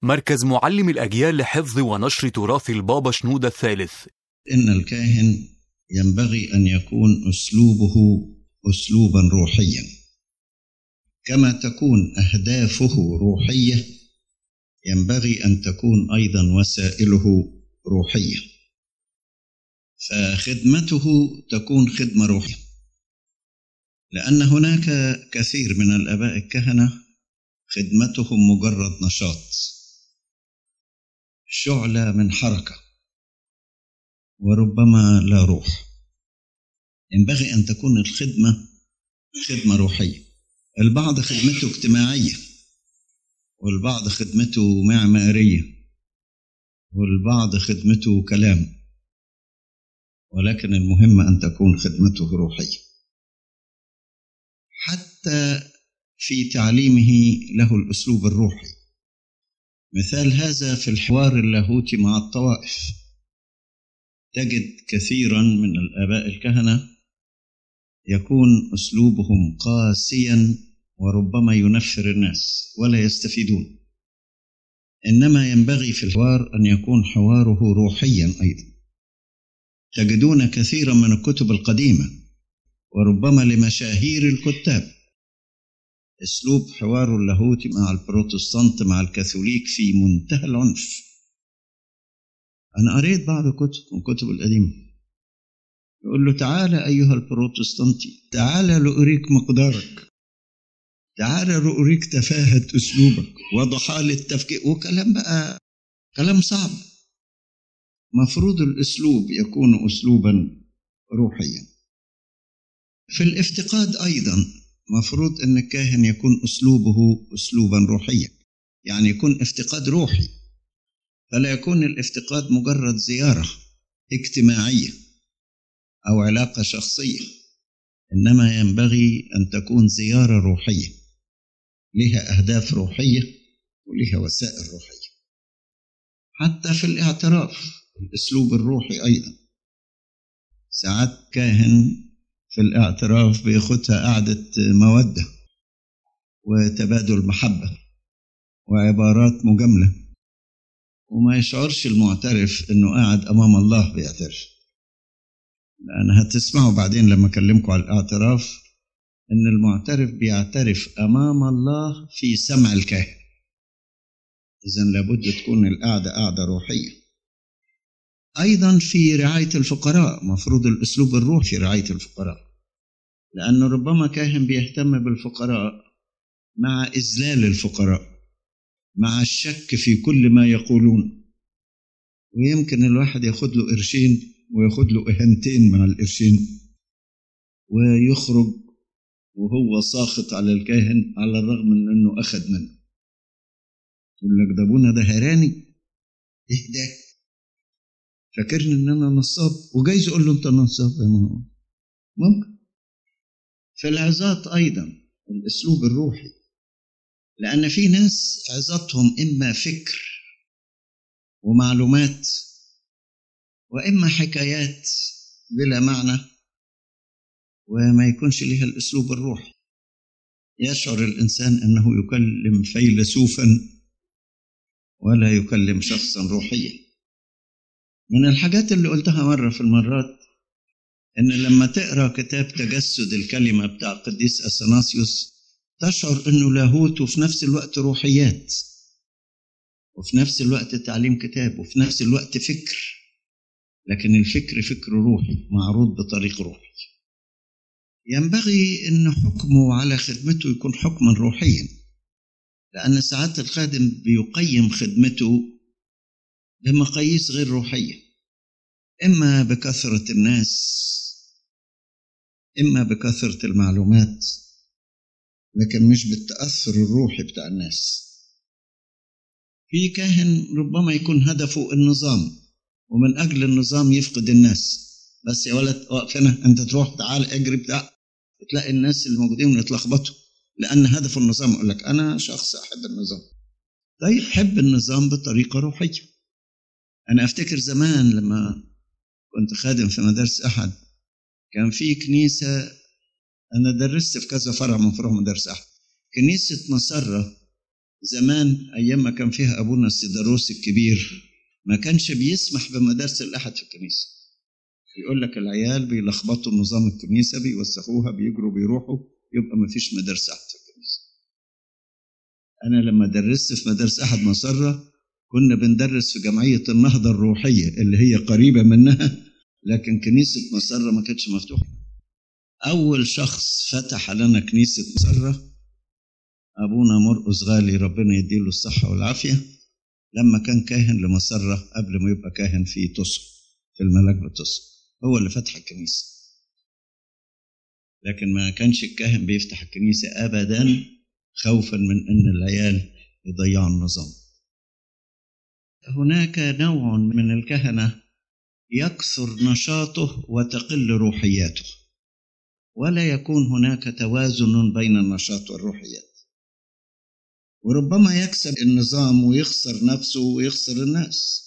مركز معلم الأجيال لحفظ ونشر تراث البابا شنودة الثالث إن الكاهن ينبغي أن يكون أسلوبه أسلوبا روحيا كما تكون أهدافه روحية ينبغي أن تكون أيضا وسائله روحية فخدمته تكون خدمة روحية لأن هناك كثير من الآباء الكهنة خدمتهم مجرد نشاط شعلة من حركة وربما لا روح ينبغي أن تكون الخدمة خدمة روحية البعض خدمته اجتماعية والبعض خدمته معمارية والبعض خدمته كلام ولكن المهم أن تكون خدمته روحية حتى في تعليمه له الأسلوب الروحي مثال هذا في الحوار اللاهوتي مع الطوائف تجد كثيرا من الآباء الكهنة يكون أسلوبهم قاسيا وربما ينفر الناس ولا يستفيدون إنما ينبغي في الحوار أن يكون حواره روحيا أيضا تجدون كثيرا من الكتب القديمة وربما لمشاهير الكتاب اسلوب حواره اللاهوتي مع البروتستانت مع الكاثوليك في منتهى العنف انا قريت بعض الكتب من الكتب القديمه يقول له تعالى ايها البروتستانتي تعالى لاريك مقدارك تعالى لاريك تفاهه اسلوبك وضحال التفكير وكلام بقى كلام صعب مفروض الاسلوب يكون اسلوبا روحيا في الافتقاد ايضا مفروض ان الكاهن يكون اسلوبه اسلوبا روحيا يعني يكون افتقاد روحي فلا يكون الافتقاد مجرد زياره اجتماعيه او علاقه شخصيه انما ينبغي ان تكون زياره روحيه لها اهداف روحيه ولها وسائل روحيه حتى في الاعتراف الاسلوب الروحي ايضا ساعات كاهن في الاعتراف بياخدها قعدة مودة وتبادل محبة وعبارات مجاملة وما يشعرش المعترف انه قاعد امام الله بيعترف لان هتسمعوا بعدين لما اكلمكم على الاعتراف ان المعترف بيعترف امام الله في سمع الكاهن اذا لابد تكون القعده قعده روحيه ايضا في رعايه الفقراء مفروض الاسلوب الروحي في رعايه الفقراء لأنه ربما كاهن بيهتم بالفقراء مع إذلال الفقراء مع الشك في كل ما يقولون ويمكن الواحد ياخد له قرشين وياخد له إهانتين من القرشين ويخرج وهو ساخط على الكاهن على الرغم من انه اخذ منه يقول لك ده ابونا ده هراني ايه ده فاكرني ان انا نصاب وجايز اقول له انت نصاب يا ماما ممكن في العظات أيضا الأسلوب الروحي لأن في ناس عظاتهم إما فكر ومعلومات وإما حكايات بلا معنى وما يكونش لها الأسلوب الروحي يشعر الإنسان أنه يكلم فيلسوفا ولا يكلم شخصا روحيا من الحاجات اللي قلتها مرة في المرات ان لما تقرا كتاب تجسد الكلمه بتاع القديس اثناسيوس تشعر انه لاهوت وفي نفس الوقت روحيات وفي نفس الوقت تعليم كتاب وفي نفس الوقت فكر لكن الفكر فكر روحي معروض بطريق روحي ينبغي ان حكمه على خدمته يكون حكما روحيا لان ساعات الخادم بيقيم خدمته بمقاييس غير روحيه اما بكثره الناس إما بكثرة المعلومات لكن مش بالتأثر الروحي بتاع الناس في كاهن ربما يكون هدفه النظام ومن أجل النظام يفقد الناس بس يا ولد اقف هنا أنت تروح تعال اجري بتاع تلاقي الناس الموجودين يتلخبطوا لأن هدف النظام يقول لك أنا شخص أحب النظام طيب حب النظام بطريقة روحية أنا أفتكر زمان لما كنت خادم في مدارس أحد كان في كنيسة أنا درست في كذا فرع من فروع مدارس أحد كنيسة مسرة زمان أيام ما كان فيها أبونا السيداروس الكبير ما كانش بيسمح بمدارس الأحد في الكنيسة يقول لك العيال بيلخبطوا نظام الكنيسة بيوسخوها بيجروا بيروحوا يبقى ما فيش مدارس أحد في الكنيسة أنا لما درست في مدارس أحد مسرة كنا بندرس في جمعية النهضة الروحية اللي هي قريبة منها لكن كنيسة مسرة ما كانتش مفتوحة أول شخص فتح لنا كنيسة مسرة أبونا مرقس غالي ربنا يديله الصحة والعافية لما كان كاهن لمسرة قبل ما يبقى كاهن في توسو في الملاك بتوسو هو اللي فتح الكنيسة لكن ما كانش الكاهن بيفتح الكنيسة أبدا خوفا من أن العيال يضيعوا النظام هناك نوع من الكهنة يكثر نشاطه وتقل روحياته ولا يكون هناك توازن بين النشاط والروحيات وربما يكسب النظام ويخسر نفسه ويخسر الناس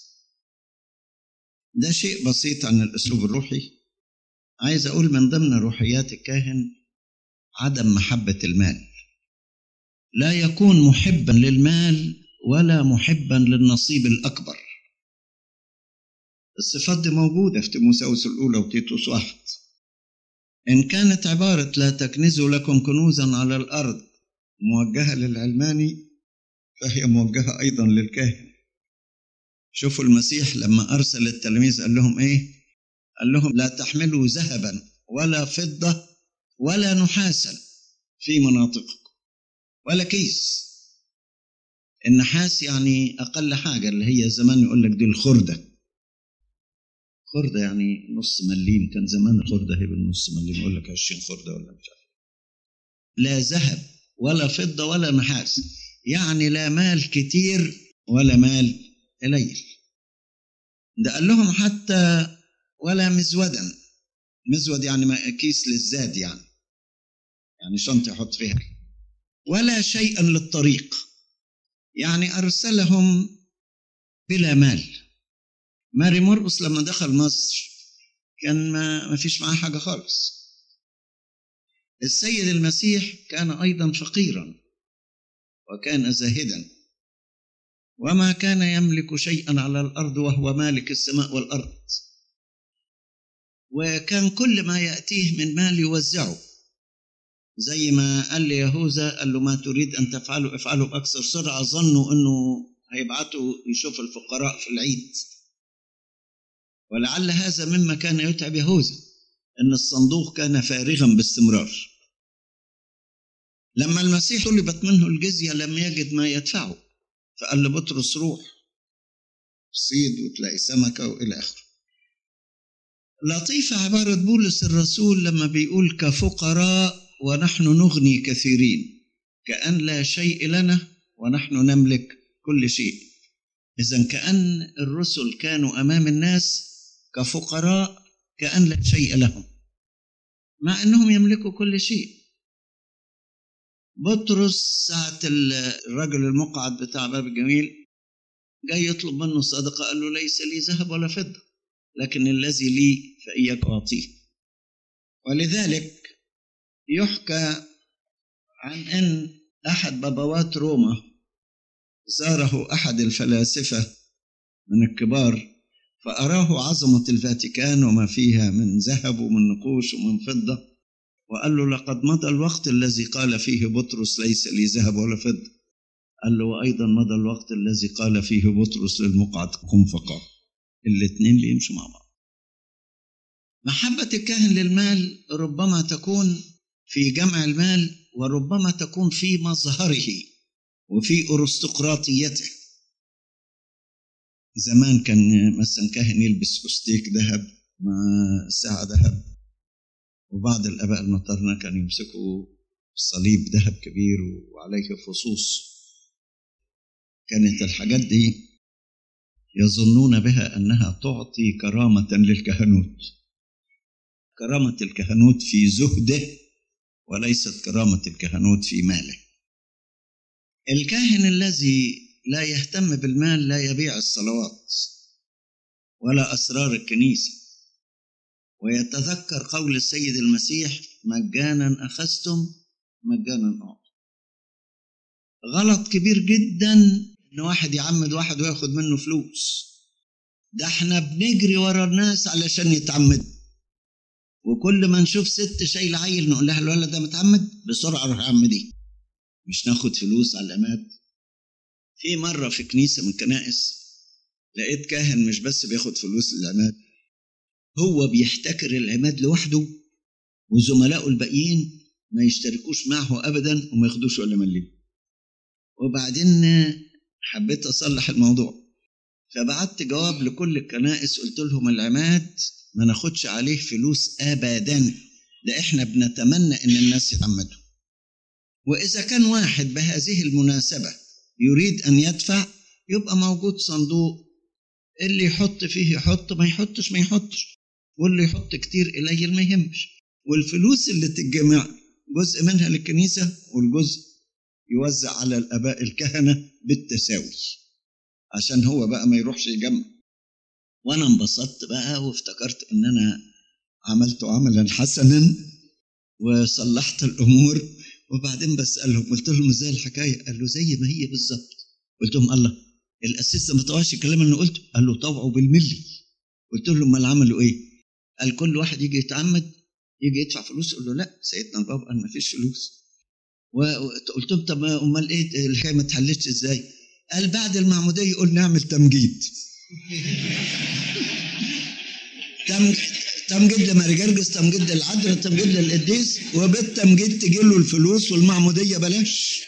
ده شيء بسيط عن الاسلوب الروحي عايز اقول من ضمن روحيات الكاهن عدم محبه المال لا يكون محبا للمال ولا محبا للنصيب الاكبر الصفات دي موجوده في تيموساوس الاولى وتيتوس واحد ان كانت عباره لا تكنزوا لكم كنوزا على الارض موجهه للعلماني فهي موجهه ايضا للكاهن شوفوا المسيح لما ارسل التلاميذ قال لهم ايه قال لهم لا تحملوا ذهبا ولا فضه ولا نحاسا في مناطقكم ولا كيس النحاس يعني اقل حاجه اللي هي زمان يقول لك دي الخرده خرده يعني نص مليم كان زمان الخرده هي بالنص مليم يقول لك 20 خرده ولا مش عارف لا ذهب ولا فضه ولا نحاس يعني لا مال كتير ولا مال قليل ده قال لهم حتى ولا مزودا مزود يعني كيس للزاد يعني يعني شنطة يحط فيها ولا شيئا للطريق يعني أرسلهم بلا مال ماري مرقس لما دخل مصر كان ما, ما فيش معاه حاجة خالص السيد المسيح كان أيضا فقيرا وكان زاهدا وما كان يملك شيئا على الارض وهو مالك السماء والارض وكان كل ما ياتيه من مال يوزعه زي ما قال ليهوذا قال له ما تريد ان تفعله افعله باكثر سرعه ظنوا انه هيبعتوا يشوف الفقراء في العيد ولعل هذا مما كان يتعب يهوذا ان الصندوق كان فارغا باستمرار لما المسيح طلبت منه الجزيه لم يجد ما يدفعه فقال لبطرس روح صيد وتلاقي سمكة وإلى آخره لطيفة عبارة بولس الرسول لما بيقول كفقراء ونحن نغني كثيرين كأن لا شيء لنا ونحن نملك كل شيء إذا كأن الرسل كانوا أمام الناس كفقراء كأن لا شيء لهم مع أنهم يملكوا كل شيء بطرس ساعة الرجل المقعد بتاع باب الجميل جاي يطلب منه الصدقة قال له ليس لي ذهب ولا فضة لكن الذي لي فإياك أعطيه ولذلك يحكى عن أن أحد بابوات روما زاره أحد الفلاسفة من الكبار فأراه عظمة الفاتيكان وما فيها من ذهب ومن نقوش ومن فضة وقال له لقد مضى الوقت الذي قال فيه بطرس ليس لي ذهب ولا فضة قال له وأيضا مضى الوقت الذي قال فيه بطرس للمقعد قم فقام الاثنين بيمشوا مع بعض محبة الكاهن للمال ربما تكون في جمع المال وربما تكون في مظهره وفي أرستقراطيته زمان كان مثلا كاهن يلبس فستيك ذهب مع ساعة ذهب وبعض الآباء المطرنة كانوا يمسكوا صليب ذهب كبير وعليه فصوص كانت الحاجات دي يظنون بها أنها تعطي كرامة للكهنوت كرامة الكهنوت في زهده وليست كرامة الكهنوت في ماله الكاهن الذي لا يهتم بالمال لا يبيع الصلوات ولا أسرار الكنيسة ويتذكر قول السيد المسيح مجانا أخذتم مجانا أعطوا غلط كبير جدا ان واحد يعمد واحد وياخد منه فلوس ده احنا بنجري ورا الناس علشان يتعمد وكل ما نشوف ست شايله عيل نقول لها الولد ده متعمد بسرعه روح عمديه مش ناخد فلوس على العماد في مره في كنيسه من الكنائس لقيت كاهن مش بس بياخد فلوس للعماد هو بيحتكر العماد لوحده وزملائه الباقيين ما يشتركوش معه ابدا وما ياخدوش ولا مليم وبعدين حبيت اصلح الموضوع فبعت جواب لكل الكنائس قلت لهم العماد ما ناخدش عليه فلوس ابدا ده احنا بنتمنى ان الناس يعمدوا واذا كان واحد بهذه المناسبه يريد ان يدفع يبقى موجود صندوق اللي يحط فيه يحط ما يحطش ما يحطش واللي يحط كتير قليل ما يهمش والفلوس اللي تتجمع جزء منها للكنيسه والجزء يوزع على الاباء الكهنه بالتساوي عشان هو بقى ما يروحش يجمع وانا انبسطت بقى وافتكرت ان انا عملت عملا حسنا وصلحت الامور وبعدين بسالهم قلت لهم ازاي الحكايه قالوا زي ما هي بالظبط قلت لهم الله الاسيس ما طوعش الكلام اللي قلته قال له طوعوا بالملي قلت لهم امال عملوا ايه قال كل واحد يجي يتعمد يجي يدفع فلوس يقول له لا سيدنا البابا قال ما فيش فلوس وقلت لهم طب امال ايه الحكايه ما اتحلتش ازاي قال بعد المعموديه يقول نعمل تمجيد تمجيد لماري جرجس تمجيد للعذراء تمجيد للقديس وبالتمجيد تجي له الفلوس والمعموديه بلاش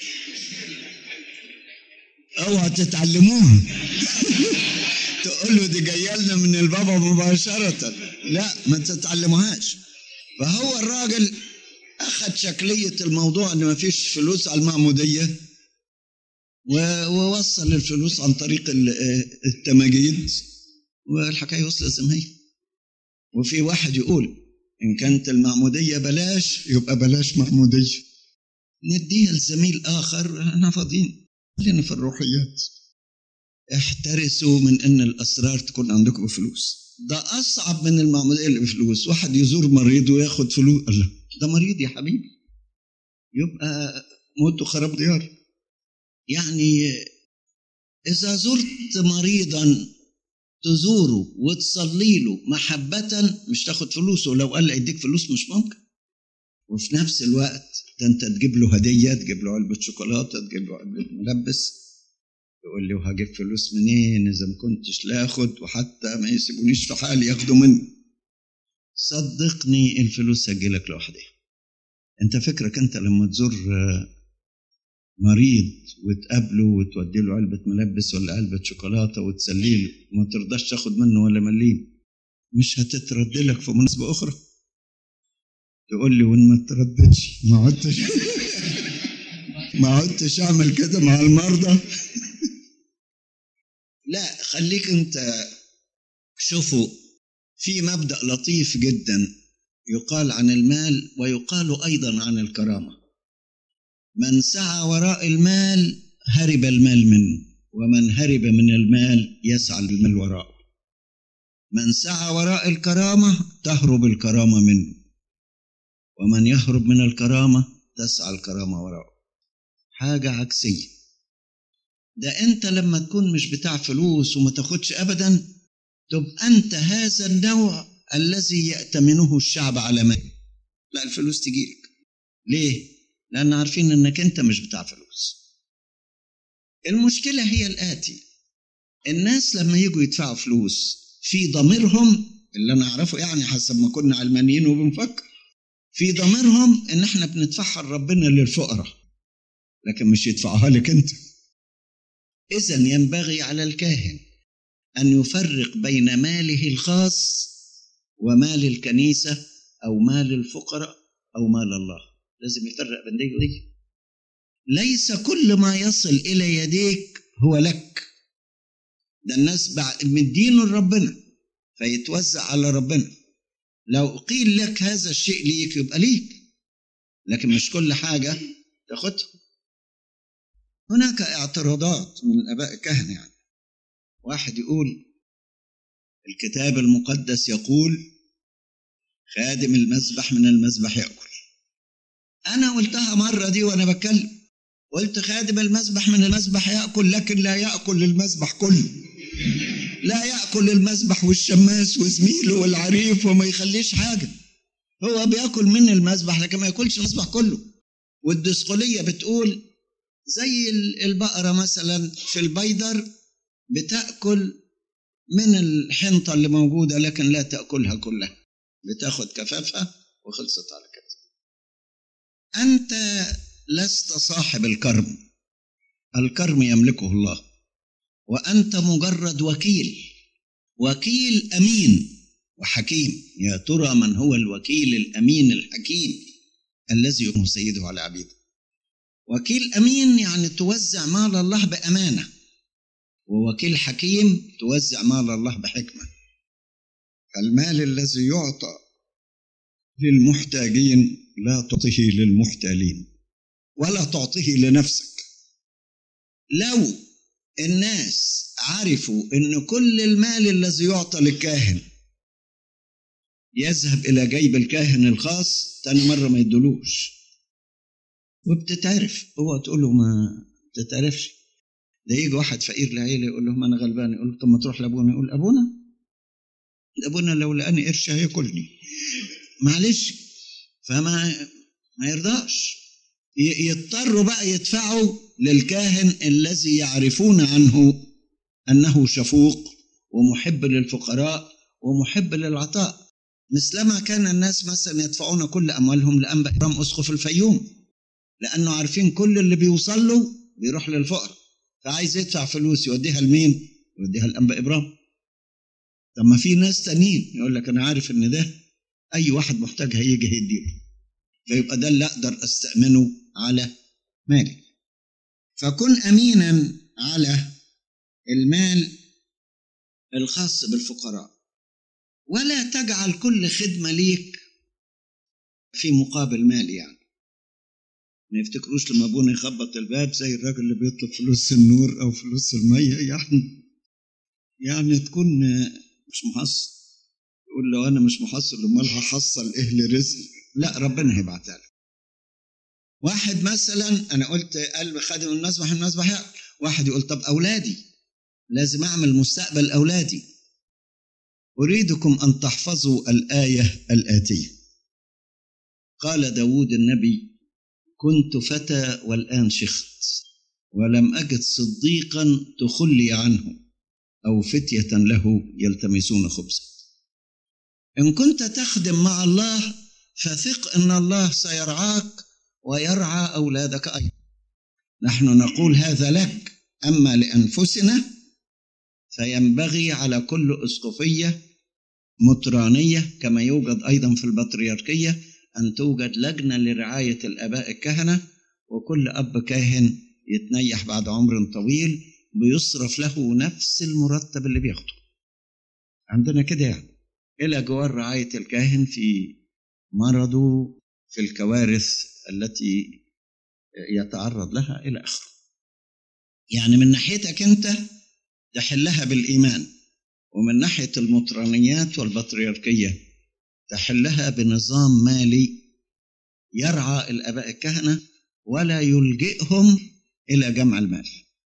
اوعى تتعلموها تقول له دي جايه لنا من البابا مباشره لا ما تتعلموهاش فهو الراجل اخذ شكليه الموضوع ان ما فيش فلوس على المعموديه ووصل الفلوس عن طريق التماجيد والحكايه وصلت زي ما هي وفي واحد يقول ان كانت المعموديه بلاش يبقى بلاش معموديه نديها لزميل اخر احنا فاضيين خلينا في الروحيات احترسوا من ان الاسرار تكون عندكم بفلوس ده اصعب من المعموديه اللي بفلوس واحد يزور مريض وياخد فلوس الله ده مريض يا حبيبي يبقى موت وخراب ديار يعني اذا زرت مريضا تزوره وتصلي له محبة مش تاخد فلوسه ولو قال اديك فلوس مش ممكن وفي نفس الوقت ده انت تجيب له هدية تجيب له علبة شوكولاتة تجيب له علبة ملبس يقول لي وهجيب فلوس منين اذا ما كنتش لا اخد وحتى ما يسيبونيش في حالي ياخدوا مني صدقني الفلوس هتجيلك لوحدها انت فكرك انت لما تزور مريض وتقابله وتودي له علبة ملبس ولا علبة شوكولاتة وتسليه له وما ترضاش تاخد منه ولا مليم مش هتترد لك في مناسبة أخرى تقول لي وإن ما ترددش ما عدتش ما عدتش أعمل كده مع المرضى لا خليك أنت شوفوا في مبدأ لطيف جدا يقال عن المال ويقال أيضا عن الكرامة من سعى وراء المال هرب المال منه ومن هرب من المال يسعى المال وراءه من سعى وراء الكرامة تهرب الكرامة منه ومن يهرب من الكرامة تسعى الكرامة وراءه حاجة عكسية ده انت لما تكون مش بتاع فلوس وما تاخدش ابدا تبقى انت هذا النوع الذي يأتمنه الشعب على مال لا الفلوس تجيلك ليه لأن عارفين إنك أنت مش بتاع فلوس. المشكلة هي الآتي: الناس لما يجوا يدفعوا فلوس في ضميرهم اللي أنا أعرفه يعني حسب ما كنا علمانيين وبنفكر في ضميرهم إن إحنا بندفعها لربنا للفقراء لكن مش يدفعوها لك أنت. إذا ينبغي على الكاهن أن يفرق بين ماله الخاص ومال الكنيسة أو مال الفقراء أو مال الله. لازم يفرق بين دي ودي ليس كل ما يصل الى يديك هو لك ده الناس مدينه لربنا فيتوزع على ربنا لو قيل لك هذا الشيء ليك يبقى ليك لكن مش كل حاجة تاخدها هناك اعتراضات من الآباء الكهنة يعني واحد يقول الكتاب المقدس يقول خادم المذبح من المذبح يأكل أنا قلتها مرة دي وأنا بتكلم قلت خادم المسبح من المسبح يأكل لكن لا يأكل المسبح كله لا يأكل المسبح والشماس وزميله والعريف وما يخليش حاجة هو بياكل من المسبح لكن ما ياكلش المسبح كله والدسقلية بتقول زي البقرة مثلا في البيدر بتأكل من الحنطة اللي موجودة لكن لا تأكلها كلها بتاخد كفافها وخلصت على كده أنت لست صاحب الكرم الكرم يملكه الله وأنت مجرد وكيل وكيل أمين وحكيم يا ترى من هو الوكيل الأمين الحكيم الذي يكون سيده على عبيده وكيل أمين يعني توزع مال الله بأمانة ووكيل حكيم توزع مال الله بحكمة المال الذي يعطى للمحتاجين لا تعطيه للمحتالين ولا تعطيه لنفسك لو الناس عرفوا ان كل المال الذي يعطى للكاهن يذهب الى جيب الكاهن الخاص تاني مره ما يدلوش وبتتعرف هو تقول له ما تتعرفش ده يجي واحد فقير لعيله يقول له ما انا غلبان يقول له طب ما تروح لابونا يقول ابونا ابونا لو لقاني قرش هياكلني معلش فما ما يرضاش يضطروا بقى يدفعوا للكاهن الذي يعرفون عنه انه شفوق ومحب للفقراء ومحب للعطاء مثلما كان الناس مثلا يدفعون كل اموالهم لانبا ابرام اسقف الفيوم لانه عارفين كل اللي بيوصل له بيروح للفقراء فعايز يدفع فلوس يوديها لمين؟ يوديها لانبا ابرام طب ما في ناس تانيين يقول لك انا عارف ان ده اي واحد محتاج هيجي هيديله فيبقى ده اللي اقدر استامنه على مالي فكن امينا على المال الخاص بالفقراء ولا تجعل كل خدمه ليك في مقابل مال يعني ما يفتكروش لما ابونا يخبط الباب زي الراجل اللي بيطلب فلوس النور او فلوس الميه يعني يعني تكون مش محصل يقول لو انا مش محصل امال هحصل ايه لرزق لا ربنا هيبعتها لك واحد مثلا انا قلت قلب خادم المسبح المسبح واحد يقول طب اولادي لازم اعمل مستقبل اولادي اريدكم ان تحفظوا الايه الاتيه قال داود النبي كنت فتى والان شخت ولم اجد صديقا تخلي عنه او فتيه له يلتمسون خبزا ان كنت تخدم مع الله فثق ان الله سيرعاك ويرعى اولادك ايضا نحن نقول هذا لك اما لانفسنا فينبغي على كل اسقفيه مطرانيه كما يوجد ايضا في البطريركيه ان توجد لجنه لرعايه الاباء الكهنه وكل اب كاهن يتنيح بعد عمر طويل بيصرف له نفس المرتب اللي بياخده عندنا كده يعني الى جوار رعايه الكاهن في مرضه في الكوارث التي يتعرض لها الى اخره يعني من ناحيتك انت تحلها بالايمان ومن ناحيه المطرانيات والبطريركيه تحلها بنظام مالي يرعى الاباء الكهنه ولا يلجئهم الى جمع المال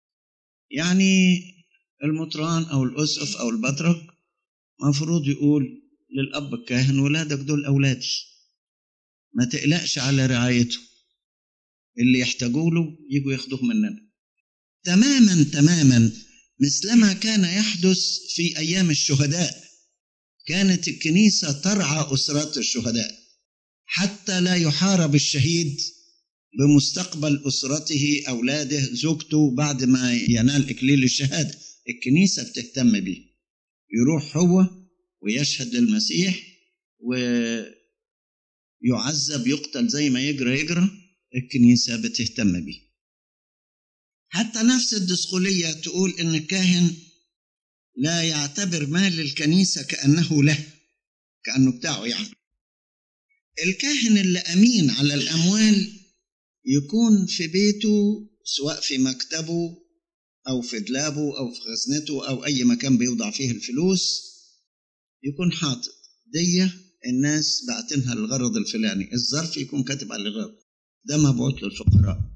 يعني المطران او الاسقف او البطرك مفروض يقول للاب الكاهن ولادك دول اولادي ما تقلقش على رعايته اللي يحتاجوا له يجوا ياخدوه مننا تماما تماما مثلما كان يحدث في ايام الشهداء كانت الكنيسه ترعى اسرات الشهداء حتى لا يحارب الشهيد بمستقبل اسرته اولاده زوجته بعد ما ينال اكليل الشهاده الكنيسه بتهتم بيه يروح هو ويشهد للمسيح ويعذب يقتل زي ما يجرى يجرى الكنيسه بتهتم بيه حتى نفس الدسقلية تقول إن الكاهن لا يعتبر مال الكنيسة كأنه له كأنه بتاعه يعني الكاهن اللي أمين على الأموال يكون في بيته سواء في مكتبه أو في دلابه أو في خزنته أو أي مكان بيوضع فيه الفلوس يكون حاطط دية الناس بعتنها للغرض الفلاني الظرف يكون كاتب على الغرض ده مبعوث للفقراء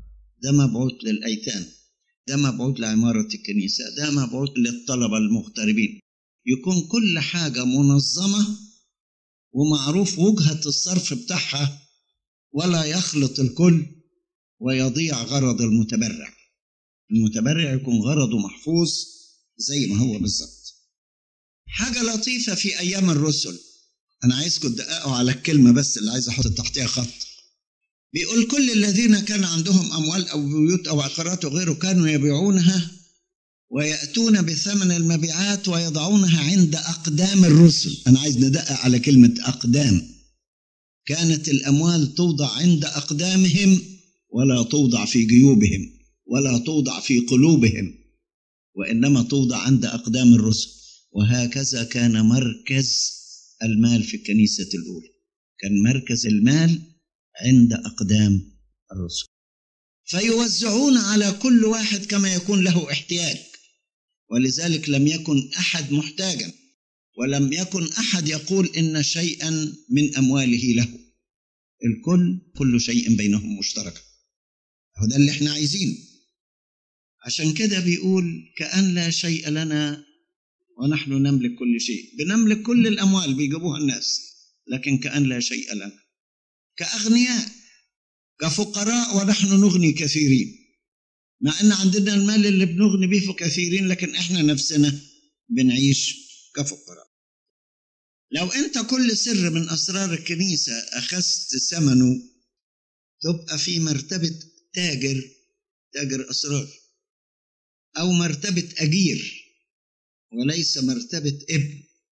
ده مبعوث للأيتام ده مبعوث لعمارة الكنيسة ده مبعوث للطلبة المغتربين يكون كل حاجة منظمة ومعروف وجهة الصرف بتاعها ولا يخلط الكل ويضيع غرض المتبرع المتبرع يكون غرضه محفوظ زي ما هو بالظبط حاجة لطيفة في أيام الرسل أنا عايزكم تدققوا على الكلمة بس اللي عايز أحط تحتها خط بيقول كل الذين كان عندهم أموال أو بيوت أو عقارات وغيره كانوا يبيعونها ويأتون بثمن المبيعات ويضعونها عند أقدام الرسل أنا عايز ندقق على كلمة أقدام كانت الأموال توضع عند أقدامهم ولا توضع في جيوبهم ولا توضع في قلوبهم وإنما توضع عند أقدام الرسل وهكذا كان مركز المال في الكنيسة الأولى كان مركز المال عند أقدام الرسل فيوزعون على كل واحد كما يكون له احتياج ولذلك لم يكن أحد محتاجا ولم يكن أحد يقول إن شيئا من أمواله له الكل كل شيء بينهم مشترك هو ده اللي احنا عايزينه عشان كده بيقول كأن لا شيء لنا ونحن نملك كل شيء بنملك كل الأموال بيجيبوها الناس لكن كأن لا شيء لنا كأغنياء كفقراء ونحن نغني كثيرين مع أن عندنا المال اللي بنغني به كثيرين لكن إحنا نفسنا بنعيش كفقراء لو أنت كل سر من أسرار الكنيسة أخذت ثمنه تبقى في مرتبة تاجر تاجر أسرار أو مرتبة أجير وليس مرتبة ابن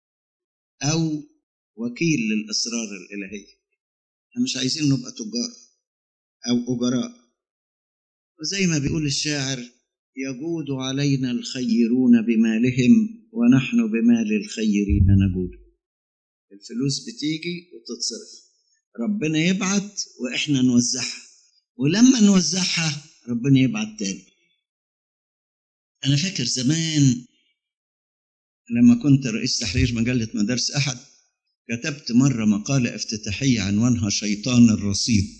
أو وكيل للأسرار الإلهية احنا مش عايزين نبقى تجار أو أجراء وزي ما بيقول الشاعر يجود علينا الخيرون بمالهم ونحن بمال الخيرين نجود الفلوس بتيجي وتتصرف ربنا يبعت وإحنا نوزعها ولما نوزعها ربنا يبعت تاني أنا فاكر زمان لما كنت رئيس تحرير مجلة مدارس أحد كتبت مرة مقالة افتتاحية عنوانها شيطان الرصيد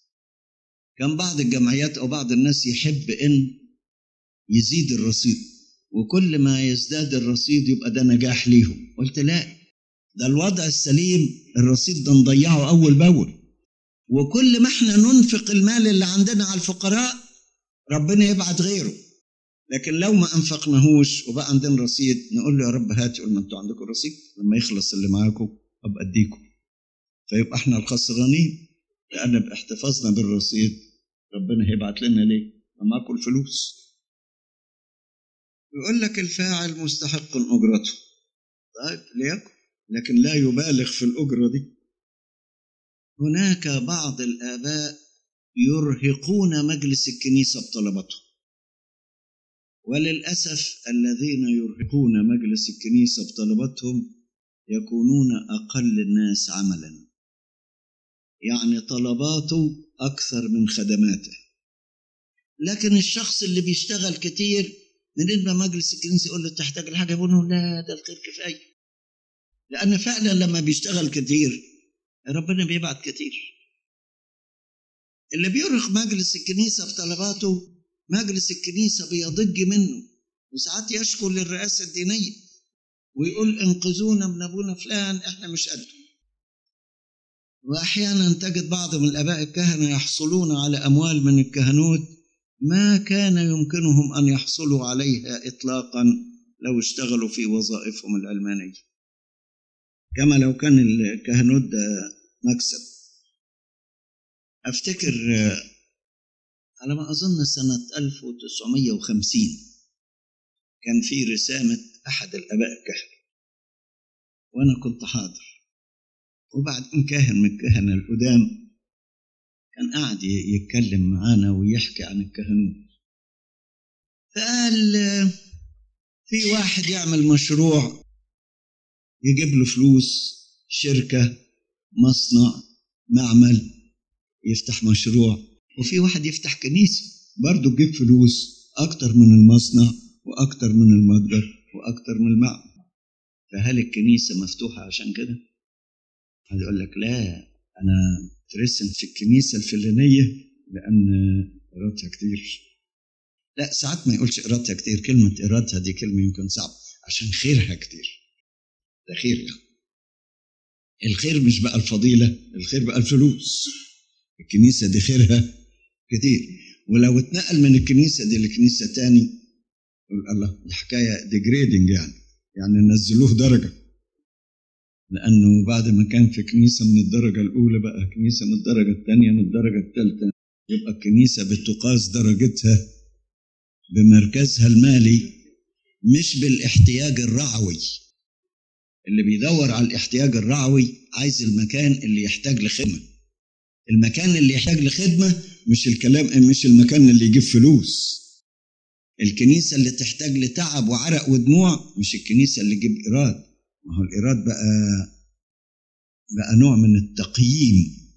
كان بعض الجمعيات أو بعض الناس يحب إن يزيد الرصيد وكل ما يزداد الرصيد يبقى ده نجاح ليهم قلت لا ده الوضع السليم الرصيد ده نضيعه أول بأول وكل ما احنا ننفق المال اللي عندنا على الفقراء ربنا يبعت غيره لكن لو ما انفقناهوش وبقى عندنا رصيد نقول له يا رب هات يقول ما انتوا عندكم رصيد لما يخلص اللي معاكم ابقى اديكم فيبقى احنا الخسرانين لان باحتفاظنا بالرصيد ربنا هيبعت لنا ليه؟ ما معاكم الفلوس يقول لك الفاعل مستحق اجرته طيب ليكن لكن لا يبالغ في الاجره دي هناك بعض الاباء يرهقون مجلس الكنيسه بطلباتهم وللأسف الذين يرهقون مجلس الكنيسة بطلباتهم يكونون أقل الناس عملا يعني طلباته أكثر من خدماته لكن الشخص اللي بيشتغل كتير من ما مجلس الكنيسة يقول له تحتاج لحاجة يقول له لا ده الخير كفاية لأن فعلا لما بيشتغل كتير ربنا بيبعت كتير اللي بيرهق مجلس الكنيسة بطلباته مجلس الكنيسة بيضج منه وساعات يشكو للرئاسة الدينية ويقول انقذونا من أبونا فلان إحنا مش قده وأحيانا تجد بعض من الآباء الكهنة يحصلون على أموال من الكهنوت ما كان يمكنهم أن يحصلوا عليها إطلاقا لو اشتغلوا في وظائفهم العلمانية كما لو كان الكهنوت ده مكسب أفتكر على ما أظن سنة 1950 كان في رسامة أحد الآباء الكهنة وأنا كنت حاضر وبعدين كاهن من الكهنة القدام كان قاعد يتكلم معانا ويحكي عن الكهنوت فقال في واحد يعمل مشروع يجيب له فلوس شركة مصنع معمل يفتح مشروع وفي واحد يفتح كنيسة برضه تجيب فلوس أكتر من المصنع وأكتر من المتجر وأكتر من المعمل فهل الكنيسة مفتوحة عشان كده؟ هيقول لك لا أنا ترسم في الكنيسة الفلانية لأن إيرادها كتير لا ساعات ما يقولش إيرادها كتير كلمة إيرادها دي كلمة يمكن صعبة عشان خيرها كتير ده خير يعني الخير مش بقى الفضيلة الخير بقى الفلوس الكنيسة دي خيرها كتير ولو اتنقل من الكنيسة دي لكنيسة تاني يقول الله دي حكاية ديجريدنج يعني يعني نزلوه درجة لأنه بعد ما كان في كنيسة من الدرجة الأولى بقى كنيسة من الدرجة الثانية من الدرجة الثالثة يبقى الكنيسة بتقاس درجتها بمركزها المالي مش بالاحتياج الرعوي اللي بيدور على الاحتياج الرعوي عايز المكان اللي يحتاج لخدمة المكان اللي يحتاج لخدمة مش الكلام مش المكان اللي يجيب فلوس الكنيسة اللي تحتاج لتعب وعرق ودموع مش الكنيسة اللي تجيب إيراد ما هو الإيراد بقى بقى نوع من التقييم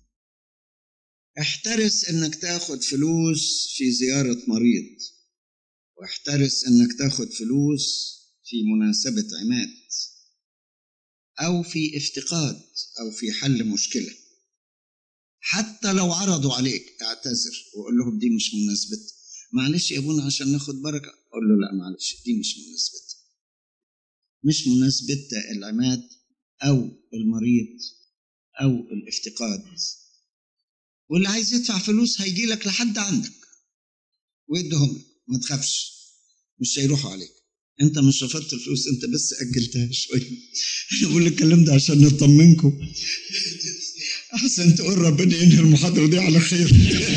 احترس انك تاخد فلوس في زيارة مريض واحترس انك تاخد فلوس في مناسبة عماد أو في افتقاد أو في حل مشكلة حتى لو عرضوا عليك اعتذر وقول لهم دي مش مناسبتها معلش يا ابونا عشان ناخد بركة أقول له لا معلش دي مش مناسبتها مش مناسبتها العماد أو المريض أو الافتقاد واللي عايز يدفع فلوس هيجي لك لحد عندك ويدهم لك ما تخافش مش هيروحوا عليك انت مش رفضت الفلوس انت بس اجلتها شويه انا بقول الكلام ده عشان نطمنكم احسن تقول ربنا ينهي المحاضره دي على خير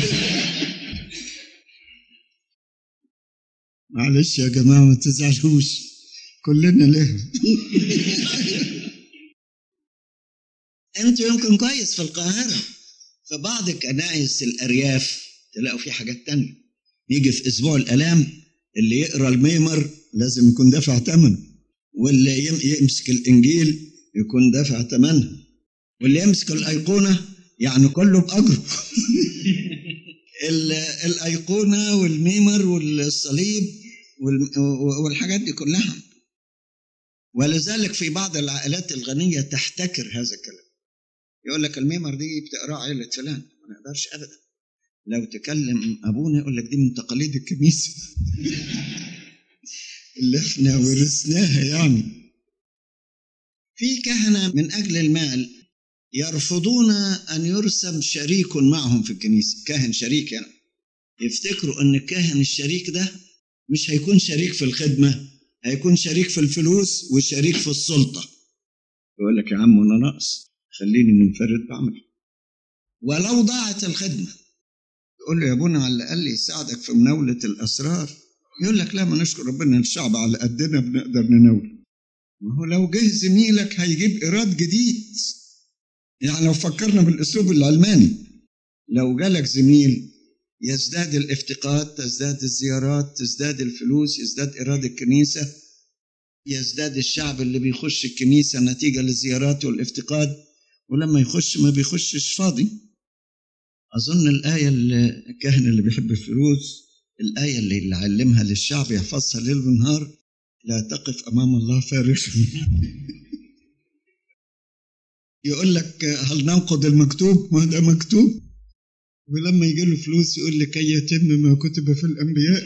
معلش يا جماعه ما تزعلوش كلنا له انتوا يمكن كويس في القاهره في بعض كنائس الارياف تلاقوا في حاجات تانية يجي في اسبوع الالام اللي يقرا الميمر لازم يكون دافع ثمنه واللي يمسك الانجيل يكون دافع ثمنها واللي يمسك الايقونه يعني كله باجره الايقونه والميمر والصليب والحاجات دي كلها ولذلك في بعض العائلات الغنيه تحتكر هذا الكلام يقول لك الميمر دي بتقراه عائله فلان ما نقدرش ابدا لو تكلم ابونا يقول لك دي من تقاليد الكنيسه اللي احنا ورثناها يعني في كهنه من اجل المال يرفضون ان يرسم شريك معهم في الكنيسه كاهن شريك يعني يفتكروا ان الكاهن الشريك ده مش هيكون شريك في الخدمه هيكون شريك في الفلوس وشريك في السلطه يقول لك يا عم انا ناقص خليني منفرد بعمل ولو ضاعت الخدمه تقول له يا ابونا على الاقل يساعدك في مناوله الاسرار يقول لك لا ما نشكر ربنا الشعب على قدنا بنقدر نناول ما هو لو جه زميلك هيجيب ايراد جديد يعني لو فكرنا بالاسلوب العلماني لو جالك زميل يزداد الافتقاد تزداد الزيارات تزداد الفلوس يزداد ايراد الكنيسه يزداد الشعب اللي بيخش الكنيسه نتيجه للزيارات والافتقاد ولما يخش ما بيخشش فاضي اظن الايه اللي الكاهن اللي بيحب الفلوس الآية اللي, اللي علمها للشعب يحفظها ليل ونهار لا تقف أمام الله فارغا يقول لك هل ننقض المكتوب؟ ما ده مكتوب ولما يجي له فلوس يقول لك كي يتم ما كتب في الأنبياء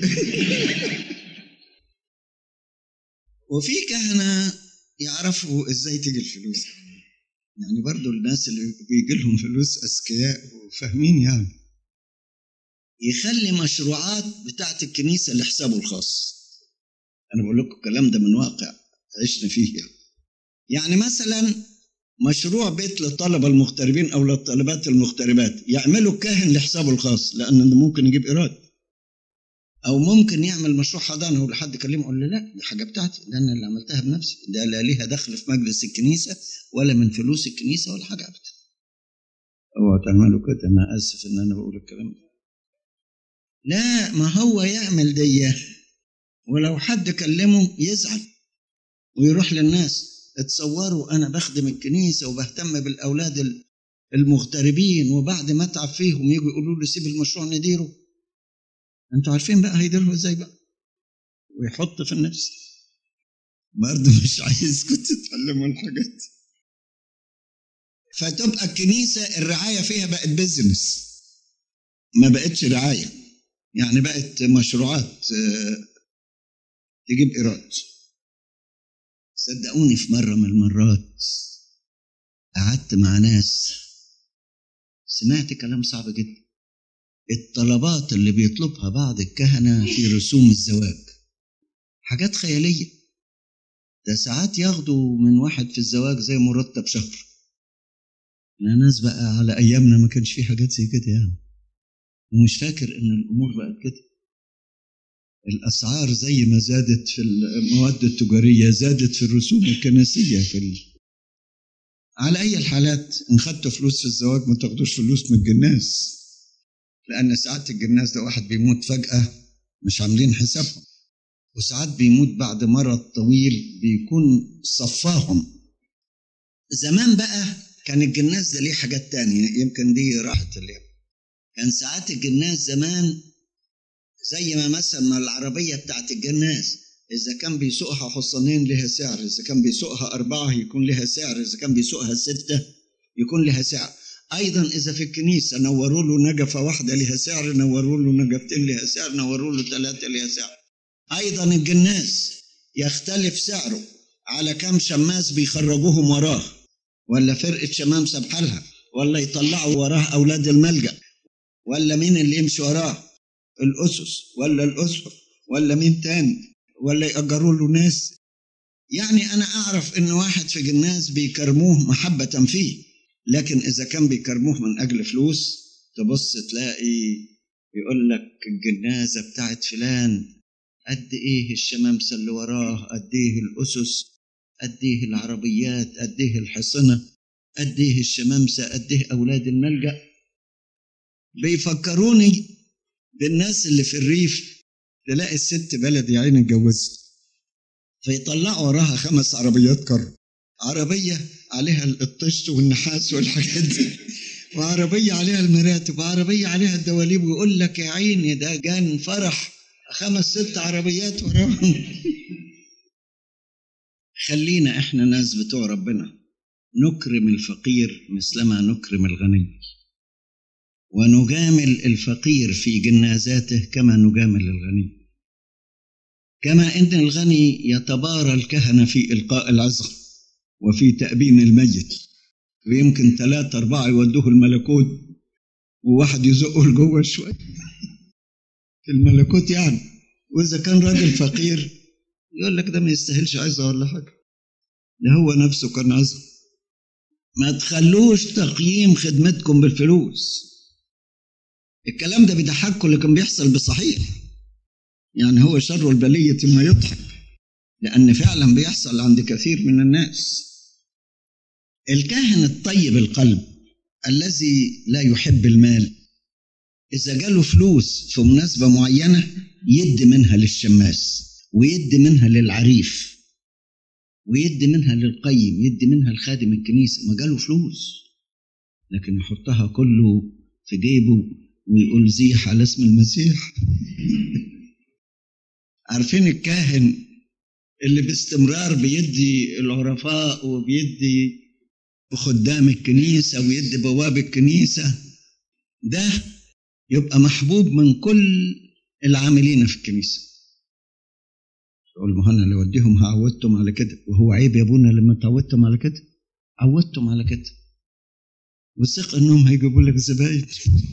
وفي كهنة يعرفوا ازاي تيجي الفلوس يعني برضو الناس اللي بيجي لهم فلوس أذكياء وفاهمين يعني يخلي مشروعات بتاعت الكنيسة لحسابه الخاص أنا بقول لكم الكلام ده من واقع عشنا فيه يعني يعني مثلا مشروع بيت للطلبة المغتربين أو للطالبات المغتربات يعملوا كاهن لحسابه الخاص لأن ده ممكن يجيب إيراد أو ممكن يعمل مشروع حضانة ولحد كلمه يقول له لا دي حاجة بتاعتي ده أنا اللي عملتها بنفسي ده لا ليها دخل في مجلس الكنيسة ولا من فلوس الكنيسة ولا حاجة أبدا اوعوا تعملوا كده أنا آسف إن أنا بقول الكلام ده لا ما هو يعمل دي ولو حد كلمه يزعل ويروح للناس اتصوروا انا بخدم الكنيسه وبهتم بالاولاد المغتربين وبعد ما اتعب فيهم يجوا يقولوا لي سيب المشروع نديره انتوا عارفين بقى هيديره ازاي بقى ويحط في النفس برضه مش عايزكم تتعلموا الحاجات فتبقى الكنيسه الرعايه فيها بقت بيزنس ما بقتش رعايه يعني بقت مشروعات آه، تجيب ايراد صدقوني في مره من المرات قعدت مع ناس سمعت كلام صعب جدا الطلبات اللي بيطلبها بعض الكهنه في رسوم الزواج حاجات خياليه ده ساعات ياخدوا من واحد في الزواج زي مرتب شهر انا ناس بقى على ايامنا ما كانش في حاجات زي كده يعني ومش فاكر ان الامور بقت كده الاسعار زي ما زادت في المواد التجاريه زادت في الرسوم الكنسيه في ال... على اي الحالات ان خدتوا فلوس في الزواج ما تاخدوش فلوس من الجناس لان ساعات الجناس ده واحد بيموت فجاه مش عاملين حسابهم وساعات بيموت بعد مرض طويل بيكون صفاهم زمان بقى كان الجناس ده ليه حاجات تانية يمكن دي راحت اليوم كان ساعات الجناس زمان زي ما مثلا ما العربية بتاعت الجناس إذا كان بيسوقها حصانين لها سعر إذا كان بيسوقها أربعة يكون لها سعر إذا كان بيسوقها ستة يكون لها سعر أيضا إذا في الكنيسة نوروا له نجفة واحدة لها سعر نوروا له نجفتين لها سعر نوروا له ثلاثة لها سعر أيضا الجناس يختلف سعره على كم شماس بيخرجوهم وراه ولا فرقة شمامسة بحالها ولا يطلعوا وراه أولاد الملجأ ولا مين اللي يمشي وراه الأسس ولا الأسر ولا مين تاني ولا يأجروا له ناس يعني أنا أعرف إن واحد في جناز بيكرموه محبة فيه لكن إذا كان بيكرموه من أجل فلوس تبص تلاقي يقول لك الجنازة بتاعت فلان قد إيه الشمامسة اللي وراه قد إيه الأسس قد إيه العربيات قد إيه الحصنة قد إيه الشمامسة قد إيه أولاد الملجأ بيفكروني بالناس اللي في الريف تلاقي الست بلد يا عيني اتجوزت فيطلعوا وراها خمس عربيات كر عربية عليها الطشت والنحاس والحاجات دي وعربية عليها المراتب وعربية عليها الدواليب ويقول لك يا عيني ده كان فرح خمس ست عربيات وراهم خلينا احنا ناس بتوع ربنا نكرم الفقير مثلما نكرم الغني ونجامل الفقير في جنازاته كما نجامل الغني كما ان الغني يتبارى الكهنه في القاء العزم وفي تأبين الميت ويمكن ثلاثة أربعة يودوه الملكوت وواحد يزقه لجوه شوية في الملكوت يعني وإذا كان راجل فقير يقول لك ده ما يستاهلش عزة ولا حاجة ده هو نفسه كان عزة ما تخلوش تقييم خدمتكم بالفلوس الكلام ده بيضحككم اللي كان بيحصل بصحيح يعني هو شر البلية ما يضحك لأن فعلا بيحصل عند كثير من الناس الكاهن الطيب القلب الذي لا يحب المال إذا جاله فلوس في مناسبة معينة يدي منها للشماس ويدي منها للعريف ويدي منها للقيم يدي منها لخادم الكنيسة ما جاله فلوس لكن يحطها كله في جيبه ويقول زيح على اسم المسيح عارفين الكاهن اللي باستمرار بيدي العرفاء وبيدي خدام الكنيسة ويدي بواب الكنيسة ده يبقى محبوب من كل العاملين في الكنيسة يقول ما انا اللي اوديهم هعودتهم على كده وهو عيب يا ابونا لما تعودتم على كده عودتم على كده وثق انهم هيجيبوا لك زباين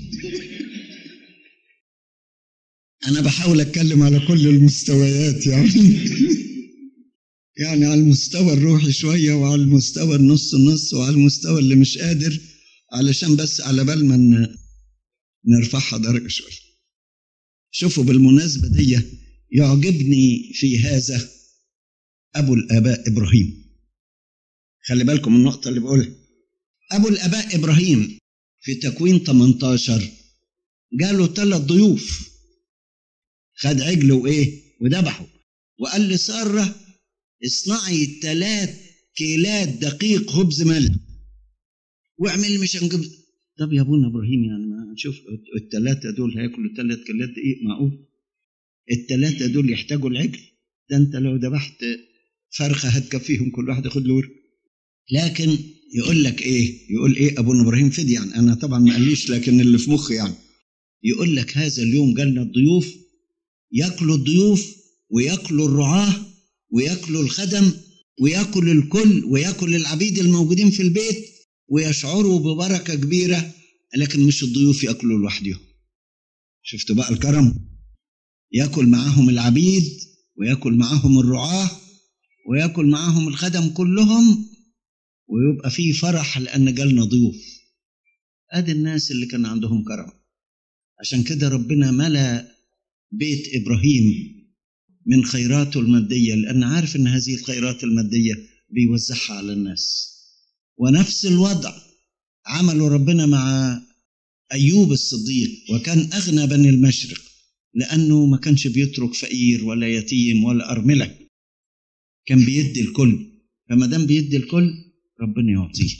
انا بحاول اتكلم على كل المستويات يعني يعني على المستوى الروحي شويه وعلى المستوى النص نص وعلى المستوى اللي مش قادر علشان بس على بال ما نرفعها درجه شويه شوفوا بالمناسبه دي يعجبني في هذا ابو الاباء ابراهيم خلي بالكم النقطه اللي بقولها ابو الاباء ابراهيم في تكوين 18 جاله ثلاث ضيوف خد عجل وايه وذبحه وقال لساره اصنعي ثلاث كيلات دقيق خبز ملح واعمل مش هنجيب طب يا ابونا ابراهيم يعني ما نشوف الثلاثه دول هياكلوا ثلاث كيلات دقيق معقول الثلاثه دول يحتاجوا العجل ده انت لو ذبحت فرخه هتكفيهم كل واحد ياخد له ورك لكن يقول لك ايه يقول ايه ابونا ابراهيم فدي يعني انا طبعا ما قاليش لكن اللي في مخي يعني يقول لك هذا اليوم جالنا الضيوف ياكلوا الضيوف وياكلوا الرعاه وياكلوا الخدم وياكل الكل وياكل العبيد الموجودين في البيت ويشعروا ببركه كبيره لكن مش الضيوف ياكلوا لوحدهم شفتوا بقى الكرم ياكل معاهم العبيد وياكل معاهم الرعاه وياكل معاهم الخدم كلهم ويبقى فيه فرح لان جالنا ضيوف ادي الناس اللي كان عندهم كرم عشان كده ربنا ملا بيت ابراهيم من خيراته الماديه لان عارف ان هذه الخيرات الماديه بيوزعها على الناس ونفس الوضع عمله ربنا مع ايوب الصديق وكان اغنى بني المشرق لانه ما كانش بيترك فقير ولا يتيم ولا ارمله كان بيدي الكل فما دام بيدي الكل ربنا يعطيه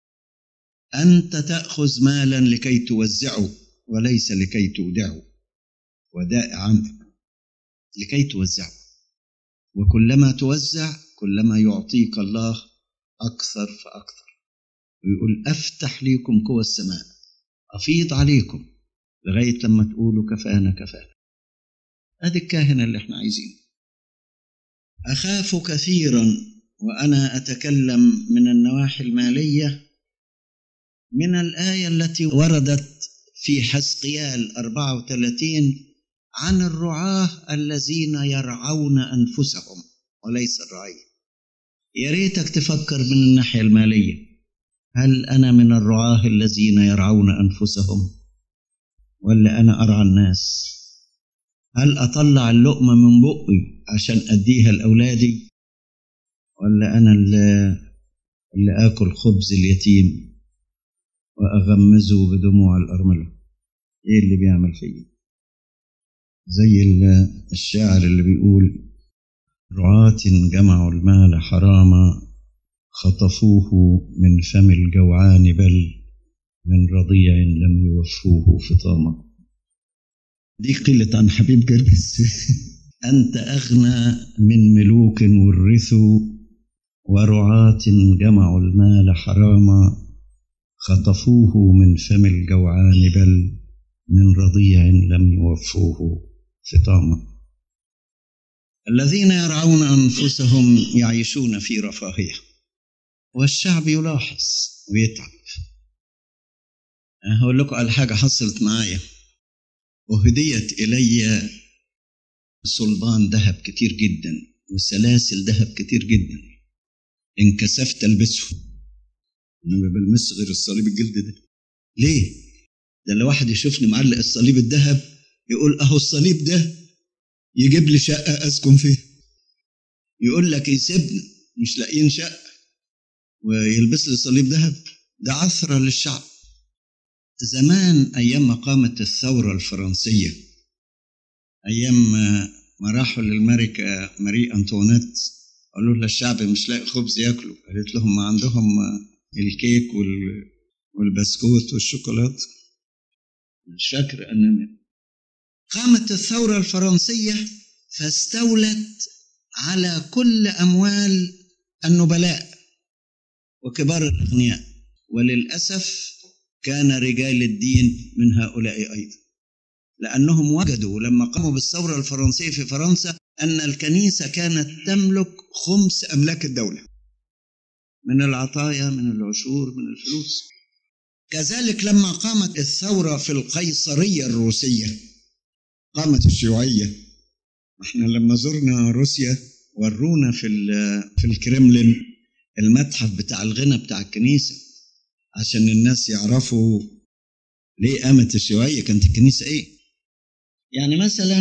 انت تاخذ مالا لكي توزعه وليس لكي تودعه ودائع عندك لكي توزعه وكلما توزع كلما يعطيك الله اكثر فاكثر ويقول افتح ليكم قوى السماء افيض عليكم لغايه لما تقولوا كفانا كفانا ادي الكاهن اللي احنا عايزينه اخاف كثيرا وانا اتكلم من النواحي الماليه من الايه التي وردت في حسقيال 34 عن الرعاه الذين يرعون انفسهم وليس الرعيه يا ريتك تفكر من الناحيه الماليه هل انا من الرعاه الذين يرعون انفسهم ولا انا ارعى الناس هل اطلع اللقمه من بقي عشان اديها لاولادي ولا انا اللي, اللي اكل خبز اليتيم واغمزه بدموع الارمله ايه اللي بيعمل فيا زي الشاعر اللي بيقول رعاة جمعوا المال حراما خطفوه من فم الجوعان بل من رضيع لم يوفوه فطاما دي قلة عن حبيب جرجس أنت أغنى من ملوك ورثوا ورعاة جمعوا المال حراما خطفوه من فم الجوعان بل من رضيع لم يوفوه فطاما الذين يرعون أنفسهم يعيشون في رفاهية والشعب يلاحظ ويتعب هقول لكم على حاجة حصلت معايا وهديت إلي صلبان ذهب كتير جدا وسلاسل ذهب كتير جدا انكسفت ألبسه أنا ما بلمس غير الصليب الجلد ده ليه؟ ده لو واحد يشوفني معلق الصليب الذهب يقول أهو الصليب ده يجيب لي شقة أسكن فيها يقول لك يسيبنا مش لاقيين شقة ويلبس لي صليب ذهب ده عثرة للشعب زمان أيام ما قامت الثورة الفرنسية أيام ما راحوا للملكة ماري أنطوانيت قالوا لها الشعب مش لاقي خبز ياكلوا قالت لهم ما عندهم الكيك والبسكوت والشوكولات مش فاكر أن قامت الثورة الفرنسية فاستولت على كل أموال النبلاء وكبار الأغنياء وللأسف كان رجال الدين من هؤلاء أيضا لأنهم وجدوا لما قاموا بالثورة الفرنسية في فرنسا أن الكنيسة كانت تملك خمس أملاك الدولة من العطايا من العشور من الفلوس كذلك لما قامت الثورة في القيصرية الروسية قامت الشيوعية احنا لما زرنا روسيا ورونا في في الكرملين المتحف بتاع الغنى بتاع الكنيسة عشان الناس يعرفوا ليه قامت الشيوعية كانت الكنيسة ايه يعني مثلا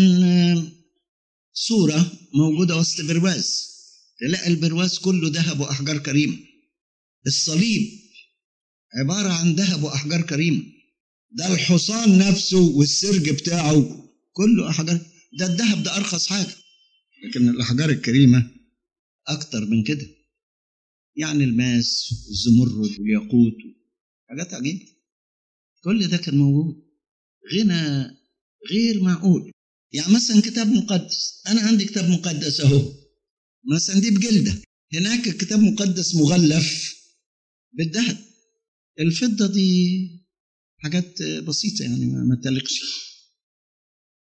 صورة موجودة وسط برواز تلاقي البرواز كله ذهب وأحجار كريمة الصليب عبارة عن ذهب وأحجار كريمة ده الحصان نفسه والسرج بتاعه كله أحجار ده الذهب ده أرخص حاجة لكن الأحجار الكريمة أكتر من كده يعني الماس والزمرد والياقوت حاجات عجيبة كل ده كان موجود غنى غير معقول يعني مثلا كتاب مقدس أنا عندي كتاب مقدس أهو مثلا دي بجلدة هناك الكتاب مقدس مغلف بالذهب الفضة دي حاجات بسيطة يعني ما تلقش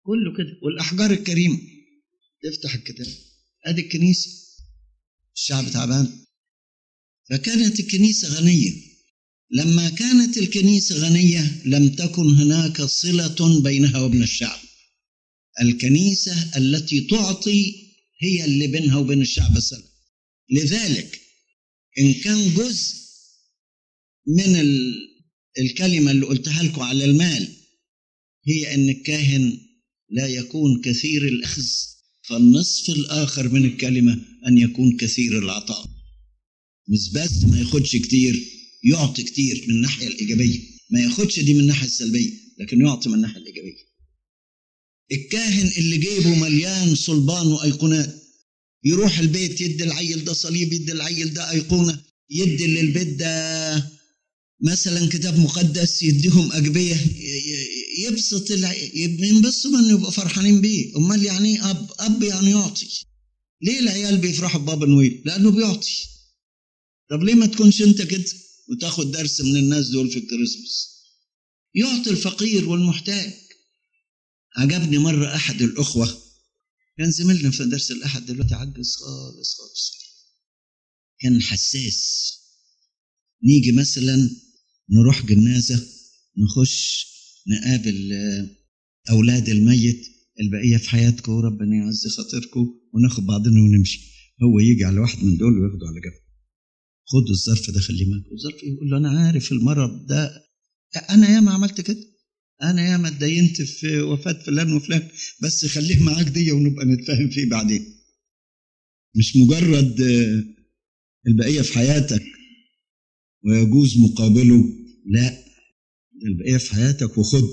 كله كده والاحجار الكريمه تفتح الكتاب ادي الكنيسه الشعب تعبان فكانت الكنيسه غنيه لما كانت الكنيسه غنيه لم تكن هناك صله بينها وبين الشعب الكنيسه التي تعطي هي اللي بينها وبين الشعب صله لذلك ان كان جزء من الكلمه اللي قلتها لكم على المال هي ان الكاهن لا يكون كثير الاخذ فالنصف الاخر من الكلمه ان يكون كثير العطاء مش بس ما ياخدش كتير يعطي كتير من الناحيه الايجابيه ما ياخدش دي من الناحيه السلبيه لكن يعطي من الناحيه الايجابيه الكاهن اللي جيبه مليان صلبان وايقونات يروح البيت يدي العيل ده صليب يدي العيل ده ايقونه يدي للبيت ده مثلا كتاب مقدس يديهم أجبية يبسط ينبسطوا منه يبقوا فرحانين بيه أمال يعني إيه أب أب يعني يعطي ليه العيال بيفرحوا ببابا نويل لأنه بيعطي طب ليه ما تكونش أنت كده وتاخد درس من الناس دول في الكريسماس يعطي الفقير والمحتاج عجبني مرة أحد الأخوة كان زميلنا في درس الأحد دلوقتي عجز خالص خالص كان حساس نيجي مثلا نروح جنازة نخش نقابل أولاد الميت البقية في حياتكم ربنا يعز خاطركم وناخد بعضنا ونمشي هو يجي على واحد من دول وياخده على جنب خد الظرف ده خليه معاك الظرف يقول له أنا عارف المرض ده أنا ياما عملت كده أنا ياما اتدينت في وفاة فلان وفلان بس خليه معاك دي ونبقى نتفاهم فيه بعدين مش مجرد البقية في حياتك ويجوز مقابله لا البقية في حياتك وخد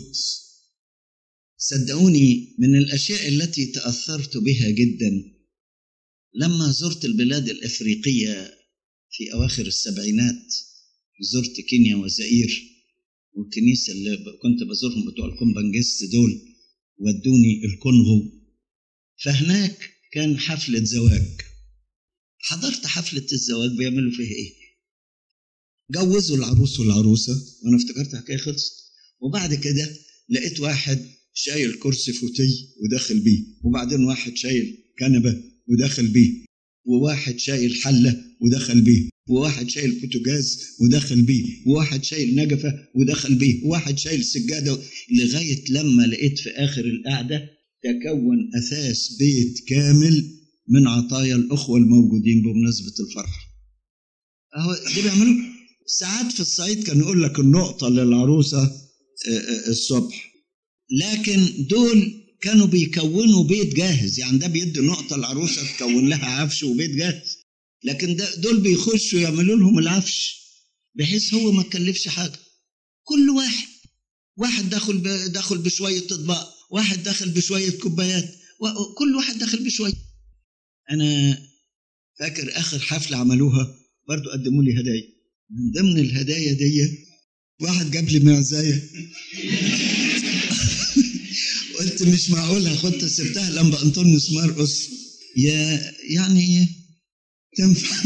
صدقوني من الأشياء التي تأثرت بها جدا لما زرت البلاد الإفريقية في أواخر السبعينات زرت كينيا وزئير والكنيسة اللي كنت بزورهم بتوع الكومبانجست دول ودوني الكونغو فهناك كان حفلة زواج حضرت حفلة الزواج بيعملوا فيها إيه؟ جوزوا العروس والعروسه وانا افتكرت الحكايه خلصت وبعد كده لقيت واحد شايل كرسي فوتي وداخل بيه وبعدين واحد شايل كنبه وداخل بيه وواحد شايل حله ودخل بيه وواحد شايل بوتاجاز ودخل بيه وواحد شايل نجفه ودخل بيه وواحد شايل سجاده لغايه لما لقيت في اخر القعده تكون اثاث بيت كامل من عطايا الاخوه الموجودين بمناسبه الفرح اهو دي بيعملوا ساعات في الصعيد كان يقول لك النقطة للعروسة الصبح لكن دول كانوا بيكونوا بيت جاهز يعني ده بيدي نقطة العروسة تكون لها عفش وبيت جاهز لكن ده دول بيخشوا يعملوا لهم العفش بحيث هو ما تكلفش حاجة كل واحد واحد داخل داخل بشوية أطباق واحد داخل بشوية كوبايات كل واحد داخل بشوية أنا فاكر آخر حفلة عملوها برضو قدموا لي هدايا من ضمن الهدايا دي واحد جاب لي معزاية قلت مش معقول هاخدها سبتها لما انطونيوس مرقص يا يعني تنفع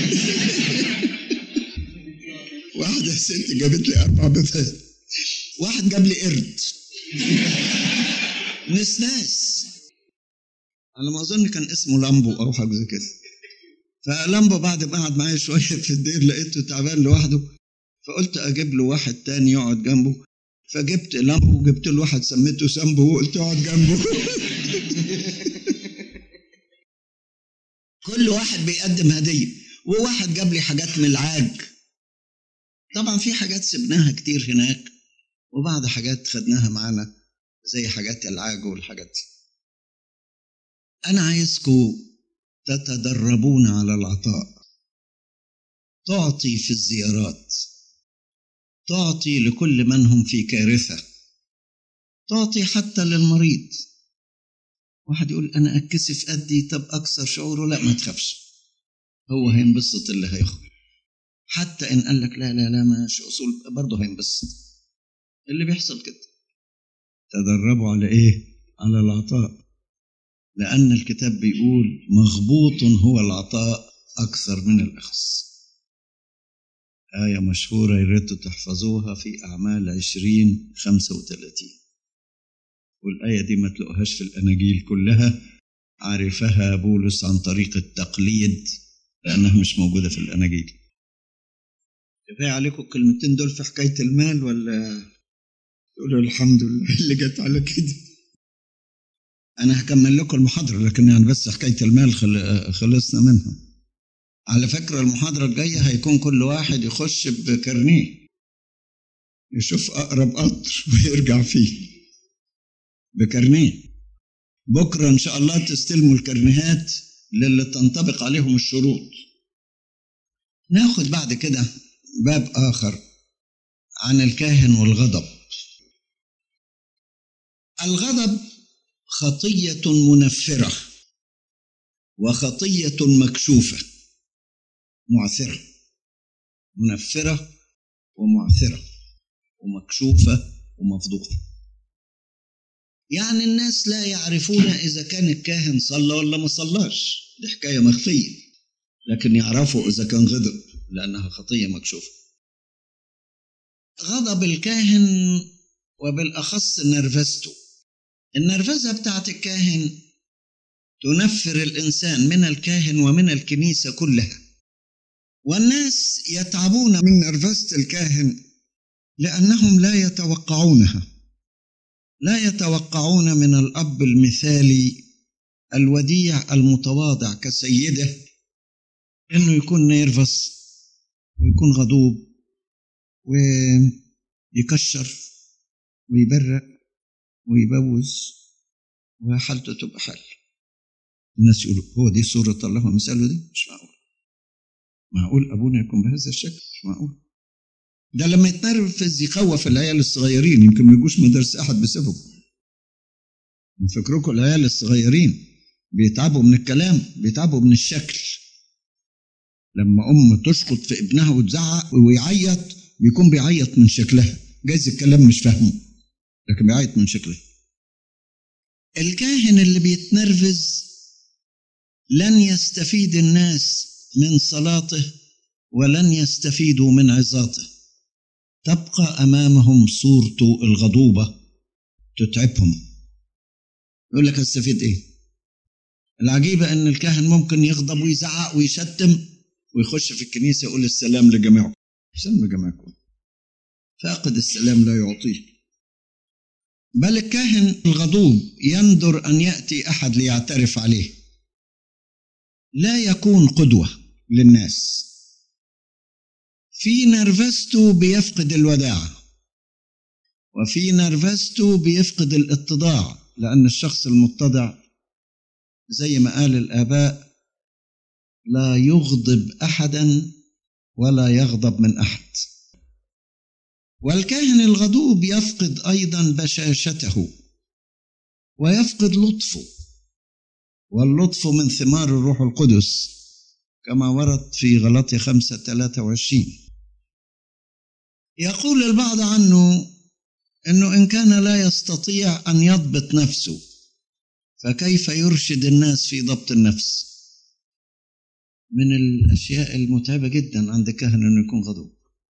واحدة ست جابت لي أربع بيضات واحد جاب لي قرد نسناس على ما أظن كان اسمه لامبو أو حاجة زي كده فلامبو بعد ما قعد معايا شوية في الدير لقيته تعبان لوحده فقلت أجيب له واحد تاني يقعد جنبه فجبت لامبو وجبت له واحد سميته سامبو وقلت اقعد جنبه كل واحد بيقدم هدية وواحد جاب لي حاجات من العاج طبعا في حاجات سبناها كتير هناك وبعض حاجات خدناها معانا زي حاجات العاج والحاجات دي أنا عايزكم تتدربون على العطاء تعطي في الزيارات تعطي لكل من هم في كارثة تعطي حتى للمريض واحد يقول أنا أتكسف أدي طب أكثر شعوره لا ما تخافش هو هينبسط اللي هياخد حتى إن قال لك لا لا لا مش أصول برضه هينبسط اللي بيحصل كده تدربوا على إيه؟ على العطاء لأن الكتاب بيقول مغبوط هو العطاء أكثر من الأخذ آية مشهورة يا ريت تحفظوها في أعمال عشرين خمسة وثلاثين والآية دي ما تلاقوهاش في الأناجيل كلها عرفها بولس عن طريق التقليد لأنها مش موجودة في الأناجيل كفاية عليكم الكلمتين دول في حكاية المال ولا تقولوا الحمد لله اللي جت على كده أنا هكمل لكم المحاضرة لكن يعني بس حكاية المال خل... خلصنا منها على فكرة المحاضرة الجاية هيكون كل واحد يخش بكارنيه يشوف أقرب قطر ويرجع فيه بكارنيه بكرة إن شاء الله تستلموا الكرنيهات للي تنطبق عليهم الشروط ناخد بعد كده باب آخر عن الكاهن والغضب الغضب خطية منفرة وخطية مكشوفة معثرة منفرة ومعثرة ومكشوفة ومفضوحة يعني الناس لا يعرفون إذا كان الكاهن صلى ولا ما صلاش دي حكاية مخفية لكن يعرفوا إذا كان غضب لأنها خطية مكشوفة غضب الكاهن وبالأخص نرفزته النرفزة بتاعت الكاهن تنفر الإنسان من الكاهن ومن الكنيسة كلها والناس يتعبون من نرفزة الكاهن لأنهم لا يتوقعونها لا يتوقعون من الأب المثالي الوديع المتواضع كسيده انه يكون نيرفس ويكون غضوب ويكشر ويبرق ويبوز وحالته تبقى حل الناس يقولوا هو دي صورة الله ومثاله دي مش معقول معقول أبونا يكون بهذا الشكل مش معقول ده لما يتنرفز يخوف العيال الصغيرين يمكن ما يجوش مدرسة أحد بسببه فكركم العيال الصغيرين بيتعبوا من الكلام بيتعبوا من الشكل لما أم تشخط في ابنها وتزعق ويعيط بيكون بيعيط من شكلها جايز الكلام مش فاهمه لكن بيعيط من شكلها الكاهن اللي بيتنرفز لن يستفيد الناس من صلاته ولن يستفيدوا من عظاته تبقى امامهم صورته الغضوبه تتعبهم يقول لك استفيد ايه العجيبه ان الكاهن ممكن يغضب ويزعق ويشتم ويخش في الكنيسه يقول السلام لجميعكم سلام لجميعكم فاقد السلام لا يعطيه بل الكاهن الغضوب يندر ان ياتي احد ليعترف عليه لا يكون قدوه للناس في نرفزته بيفقد الوداعة وفي نرفزته بيفقد الاتضاع لأن الشخص المتضع زي ما قال الآباء لا يغضب أحدا ولا يغضب من أحد والكاهن الغضوب يفقد أيضا بشاشته ويفقد لطفه واللطف من ثمار الروح القدس كما ورد في غلطي خمسة ثلاثة وعشرين يقول البعض عنه انه ان كان لا يستطيع ان يضبط نفسه فكيف يرشد الناس في ضبط النفس من الاشياء المتعبه جدا عند الكاهن انه يكون غضوب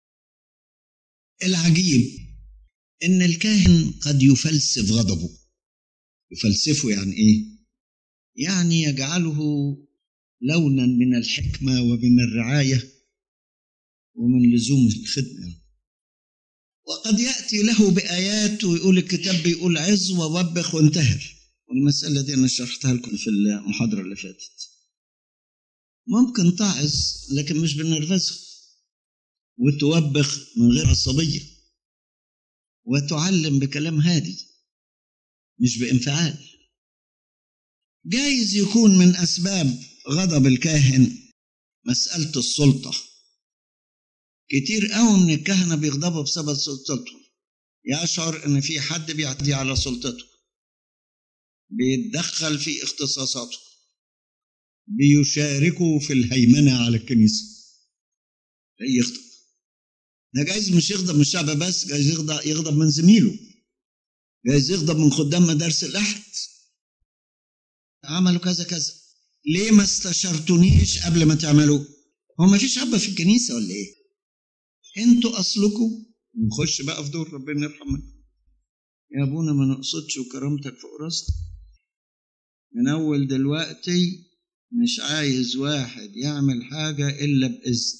العجيب ان الكاهن قد يفلسف غضبه يفلسفه يعني ايه يعني يجعله لونا من الحكمه ومن الرعايه ومن لزوم الخدمه وقد يأتي له بآيات ويقول الكتاب بيقول عظ ووبخ وانتهر والمسألة دي أنا شرحتها لكم في المحاضرة اللي فاتت ممكن تعظ لكن مش بالنرفزة وتوبخ من غير عصبية وتعلم بكلام هادي مش بانفعال جايز يكون من أسباب غضب الكاهن مسألة السلطة كتير قوي من الكهنة بيغضبوا بسبب سلطتهم يشعر ان في حد بيعتدي على سلطته بيتدخل في اختصاصاته بيشاركوا في الهيمنة على الكنيسة يغضب ده جايز مش يغضب من الشعب بس جايز يغضب, يغضب من زميله جايز يغضب من خدام مدارس الأحد عملوا كذا كذا ليه ما استشرتونيش قبل ما تعملوا هو ما فيش أب في الكنيسة ولا إيه انتوا اصلكم نخش بقى في دور ربنا يرحمنا يا ابونا ما نقصدش وكرامتك فوق راسنا من اول دلوقتي مش عايز واحد يعمل حاجة إلا بإذن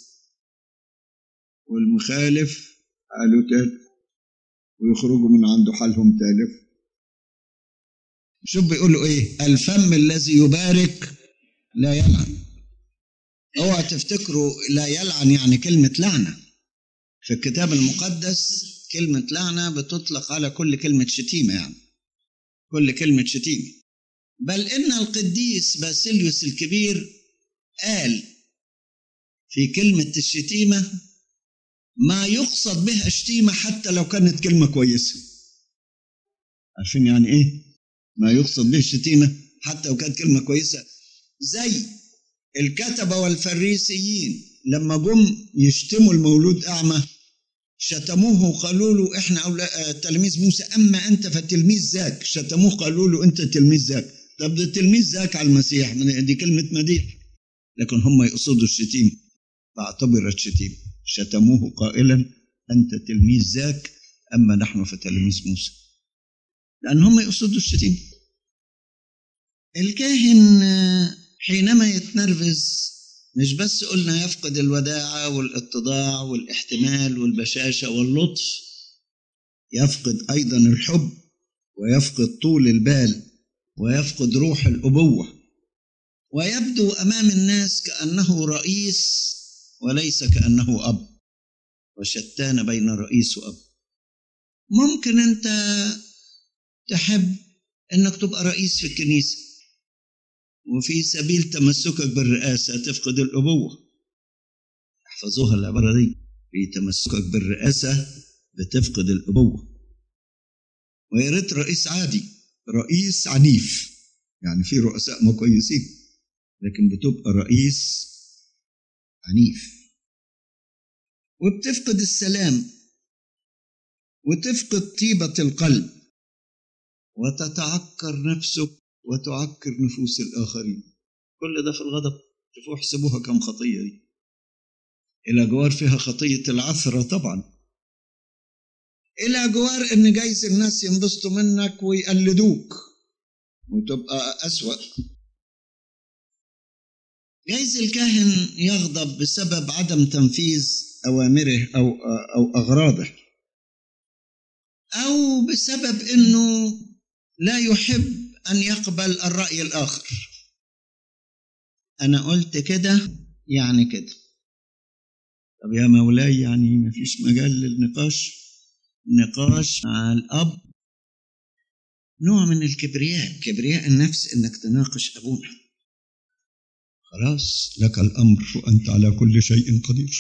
والمخالف قالوا تالف ويخرجوا من عنده حالهم تالف شوف بيقولوا ايه الفم الذي يبارك لا يلعن اوعى تفتكروا لا يلعن يعني كلمة لعنة في الكتاب المقدس كلمة لعنة بتطلق على كل كلمة شتيمة يعني كل كلمة شتيمة بل إن القديس باسيليوس الكبير قال في كلمة الشتيمة ما يقصد بها شتيمة حتى لو كانت كلمة كويسة عارفين يعني إيه؟ ما يقصد به الشتيمة حتى لو كانت كلمة كويسة زي الكتبة والفريسيين لما جم يشتموا المولود أعمى شتموه وقالوا له احنا أولا تلميذ موسى اما انت فتلميذ ذاك شتموه قالوا له انت تلميذ ذاك طب ده تلميذ ذاك على المسيح دي كلمه مديح لكن هم يقصدوا الشتيم فاعتبرت شتيم شتموه قائلا انت تلميذ ذاك اما نحن فتلاميذ موسى لان هم يقصدوا الشتيم الكاهن حينما يتنرفز مش بس قلنا يفقد الوداعة والاتضاع والاحتمال والبشاشة واللطف يفقد أيضا الحب ويفقد طول البال ويفقد روح الأبوة ويبدو أمام الناس كأنه رئيس وليس كأنه أب وشتان بين رئيس وأب ممكن أنت تحب أنك تبقى رئيس في الكنيسة وفي سبيل تمسكك بالرئاسة تفقد الأبوة احفظوها العبارة دي في تمسكك بالرئاسة بتفقد الأبوة ويا ريت رئيس عادي رئيس عنيف يعني في رؤساء ما كويسين لكن بتبقى رئيس عنيف وبتفقد السلام وتفقد طيبة القلب وتتعكر نفسك وتعكر نفوس الآخرين كل ده في الغضب شوفوا احسبوها كم خطية دي إلى جوار فيها خطية العثرة طبعا إلى جوار إن جايز الناس ينبسطوا منك ويقلدوك وتبقى أسوأ جايز الكاهن يغضب بسبب عدم تنفيذ أوامره أو أو أغراضه أو بسبب إنه لا يحب أن يقبل الرأي الآخر أنا قلت كده يعني كده طب يا مولاي يعني ما فيش مجال للنقاش نقاش مع الأب نوع من الكبرياء كبرياء النفس إنك تناقش أبونا خلاص لك الأمر وأنت على كل شيء قدير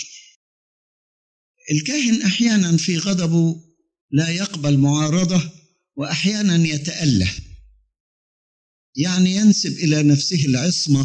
الكاهن أحيانا في غضبه لا يقبل معارضة وأحيانا يتأله يعني ينسب الى نفسه العصمه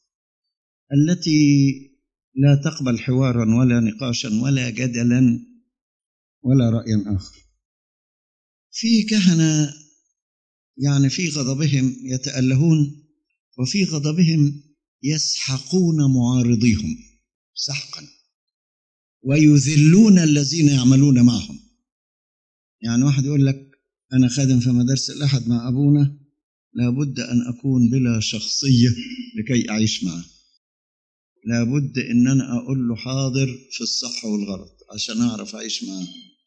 التي لا تقبل حوارا ولا نقاشا ولا جدلا ولا رايا اخر في كهنه يعني في غضبهم يتالهون وفي غضبهم يسحقون معارضيهم سحقا ويذلون الذين يعملون معهم يعني واحد يقول لك انا خادم في مدارس الاحد مع ابونا لابد أن أكون بلا شخصية لكي أعيش معه لابد أن أنا أقول له حاضر في الصح والغلط عشان أعرف أعيش معه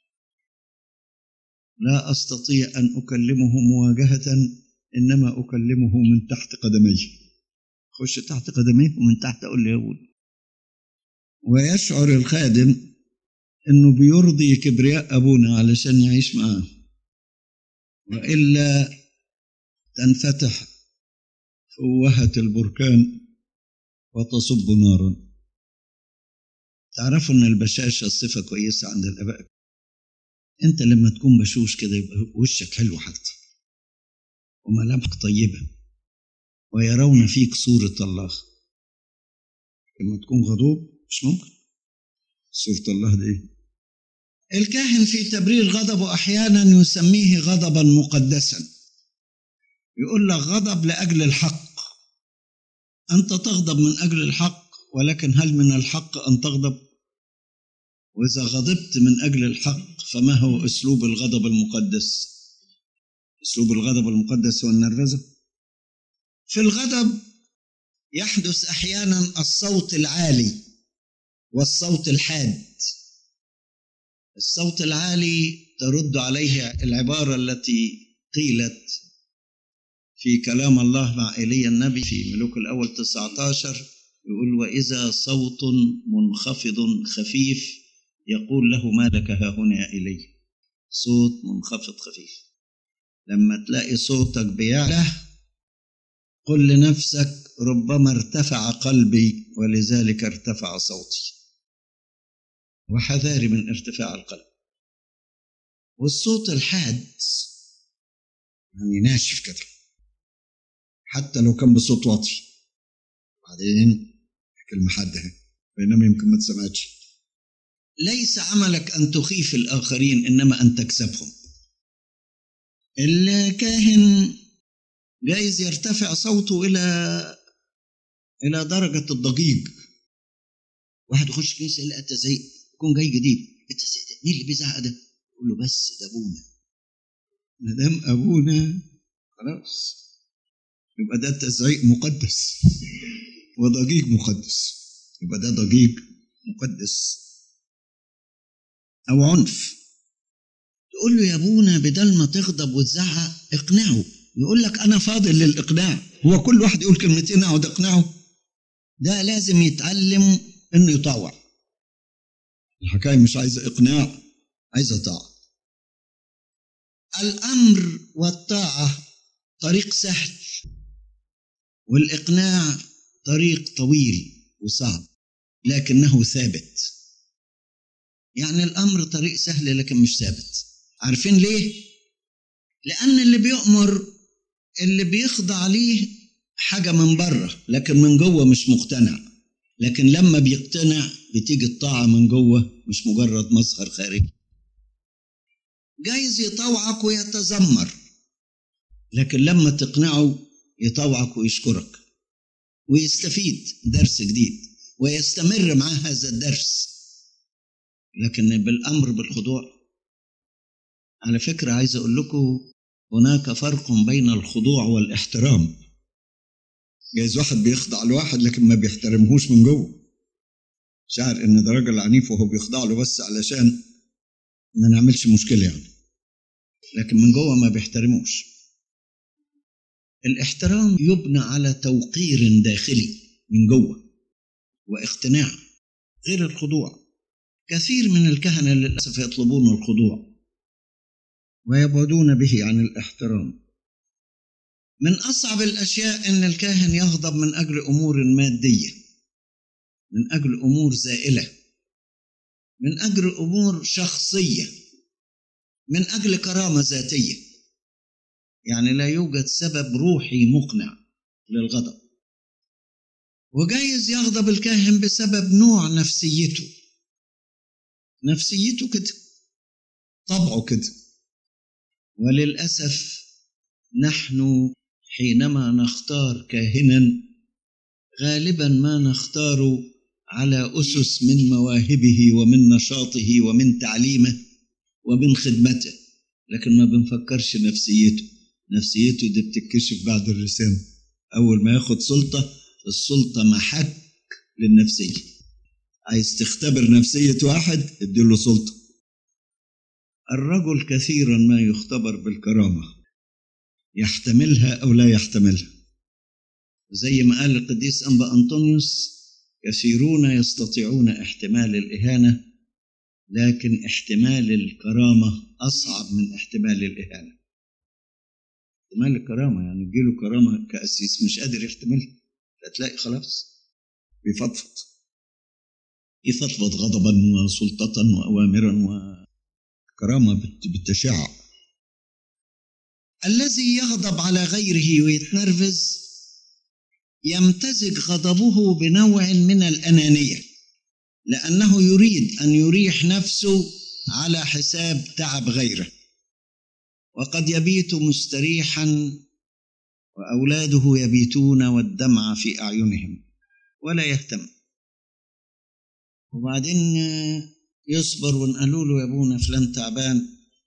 لا أستطيع أن أكلمه مواجهة إنما أكلمه من تحت قدميه خش تحت قدميه ومن تحت أقول له يقول ويشعر الخادم إنه بيرضي كبرياء أبونا علشان يعيش معاه وإلا تنفتح فوهة البركان وتصب نارا تعرفوا ان البشاشة صفة كويسة عند الآباء انت لما تكون بشوش كده يبقى وشك حلو حتى وملامحك طيبة ويرون فيك صورة الله لما تكون غضوب مش ممكن صورة الله دي ايه الكاهن في تبرير غضبه أحيانا يسميه غضبا مقدسا يقول لك غضب لأجل الحق أنت تغضب من أجل الحق ولكن هل من الحق أن تغضب وإذا غضبت من أجل الحق فما هو أسلوب الغضب المقدس أسلوب الغضب المقدس هو النرفزة في الغضب يحدث أحيانا الصوت العالي والصوت الحاد الصوت العالي ترد عليه العبارة التي قيلت في كلام الله مع إيليا النبي في ملوك الأول 19 يقول وإذا صوت منخفض خفيف يقول له ما لك ها هنا يا إيليا صوت منخفض خفيف لما تلاقي صوتك بيعلى قل لنفسك ربما ارتفع قلبي ولذلك ارتفع صوتي وحذاري من ارتفاع القلب والصوت الحاد يعني ناشف كده حتى لو كان بصوت واطي بعدين كلمة حادة بينما يمكن ما تسمعتش ليس عملك أن تخيف الآخرين إنما أن تكسبهم الكاهن جايز يرتفع صوته إلى إلى درجة الضجيج واحد يخش كنيسة يلاقي تزعيق يكون جاي جديد التزعيق ده مين اللي بيزعق ده؟ يقول له بس ده أبونا ما دام أبونا خلاص يبقى ده تزعيق مقدس وضجيج مقدس يبقى ده ضجيج مقدس أو عنف تقول له يا ابونا بدل ما تغضب وتزعق اقنعه يقول لك انا فاضل للاقناع هو كل واحد يقول كلمتين اقعد اقنعه ده لازم يتعلم انه يطاوع الحكايه مش عايزه اقناع عايزه طاعه الامر والطاعه طريق سهل والاقناع طريق طويل وصعب لكنه ثابت يعني الامر طريق سهل لكن مش ثابت عارفين ليه لان اللي بيؤمر اللي بيخضع ليه حاجه من بره لكن من جوه مش مقتنع لكن لما بيقتنع بتيجي الطاعه من جوه مش مجرد مظهر خارجي جايز يطوعك ويتذمر لكن لما تقنعه يطوعك ويشكرك ويستفيد درس جديد ويستمر مع هذا الدرس لكن بالامر بالخضوع على فكره عايز اقول لكم هناك فرق بين الخضوع والاحترام جايز واحد بيخضع لواحد لكن ما بيحترمهوش من جوه شعر ان ده راجل عنيف وهو بيخضع له بس علشان ما نعملش مشكله يعني لكن من جوه ما بيحترموش الاحترام يبنى على توقير داخلي من جوه واقتناع غير الخضوع كثير من الكهنه للاسف يطلبون الخضوع ويبعدون به عن الاحترام من اصعب الاشياء ان الكاهن يغضب من اجل امور ماديه من اجل امور زائله من اجل امور شخصيه من اجل كرامه ذاتيه يعني لا يوجد سبب روحي مقنع للغضب وجايز يغضب الكاهن بسبب نوع نفسيته نفسيته كده طبعه كده وللاسف نحن حينما نختار كاهنا غالبا ما نختار على اسس من مواهبه ومن نشاطه ومن تعليمه ومن خدمته لكن ما بنفكرش نفسيته نفسيته دي بتتكشف بعد الرسالة أول ما ياخد سلطة السلطة محك للنفسية عايز تختبر نفسية واحد اديله سلطة الرجل كثيرا ما يختبر بالكرامة يحتملها أو لا يحتملها زي ما قال القديس أنبا أنطونيوس كثيرون يستطيعون احتمال الإهانة لكن احتمال الكرامة أصعب من احتمال الإهانة احتمال الكرامة يعني تجيله كرامة كأسيس مش قادر يحتملها فتلاقي خلاص بيفضفض يفضفض غضبا وسلطة وأوامرا وكرامة بالتشاع الذي يغضب على غيره ويتنرفز يمتزج غضبه بنوع من الأنانية لأنه يريد أن يريح نفسه على حساب تعب غيره وقد يبيت مستريحا واولاده يبيتون والدمع في اعينهم ولا يهتم وبعدين يصبر ونقالوا له يا ابونا فلان تعبان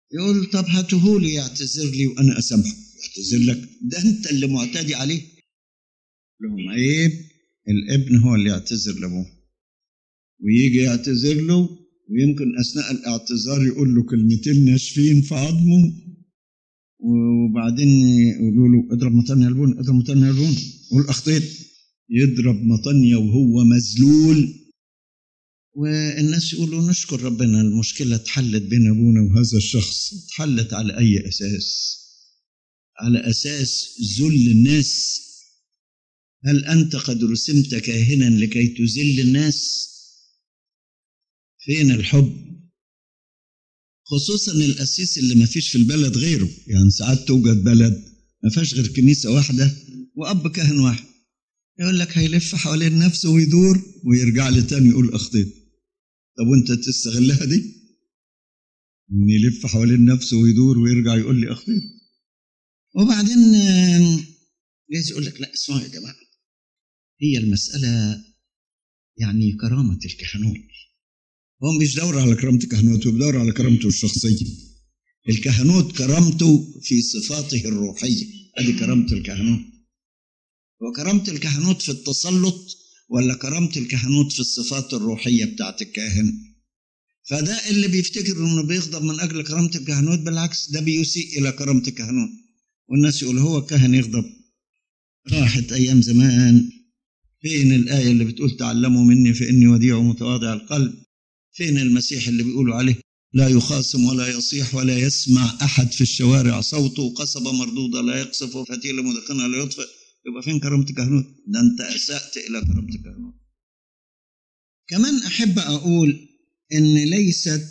يقول طب هاتهولي يعتذر لي وانا اسامحه يعتذر لك ده انت اللي معتدي عليه لهم عيب الابن هو اللي يعتذر لابوه ويجي يعتذر له ويمكن اثناء الاعتذار يقول له كلمتين ناشفين في عظمه وبعدين يقولوا له اضرب مطنيا البون اضرب مطنيا البون قول اخطيت يضرب مطنيا وهو مذلول والناس يقولوا نشكر ربنا المشكلة اتحلت بين أبونا وهذا الشخص اتحلت على أي أساس على أساس ذل الناس هل أنت قد رسمت كاهنا لكي تذل الناس فين الحب خصوصا القسيس اللي ما فيش في البلد غيره يعني ساعات توجد بلد ما فيهاش غير كنيسة واحدة وأب كاهن واحد يقول لك هيلف حوالين نفسه ويدور ويرجع لي تاني يقول أخطيت طب وانت تستغلها دي ان يلف حوالين نفسه ويدور ويرجع يقول لي اخطيت وبعدين جايز يقول لك لا اسمعوا يا جماعه هي المساله يعني كرامه الكهنوت هو مش دور على كرامه الكهنوت هو بيدور على كرامته الشخصيه الكهنوت كرامته في صفاته الروحيه ادي كرامه الكهنوت وكرامه الكهنوت في التسلط ولا كرامة الكهنوت في الصفات الروحية بتاعت الكاهن فده اللي بيفتكر انه بيغضب من اجل كرامة الكهنوت بالعكس ده بيسيء الى كرامة الكهنوت والناس يقول هو الكاهن يغضب راحت ايام زمان فين الآية اللي بتقول تعلموا مني فإني وديع ومتواضع القلب فين المسيح اللي بيقولوا عليه لا يخاصم ولا يصيح ولا يسمع أحد في الشوارع صوته قصبة مردودة لا يقصف وفتيلة مدخنة لا يطفئ يبقى فين كرامة الكهنوت؟ ده أنت أسأت إلى كرامة الكهنوت. كمان أحب أقول إن ليست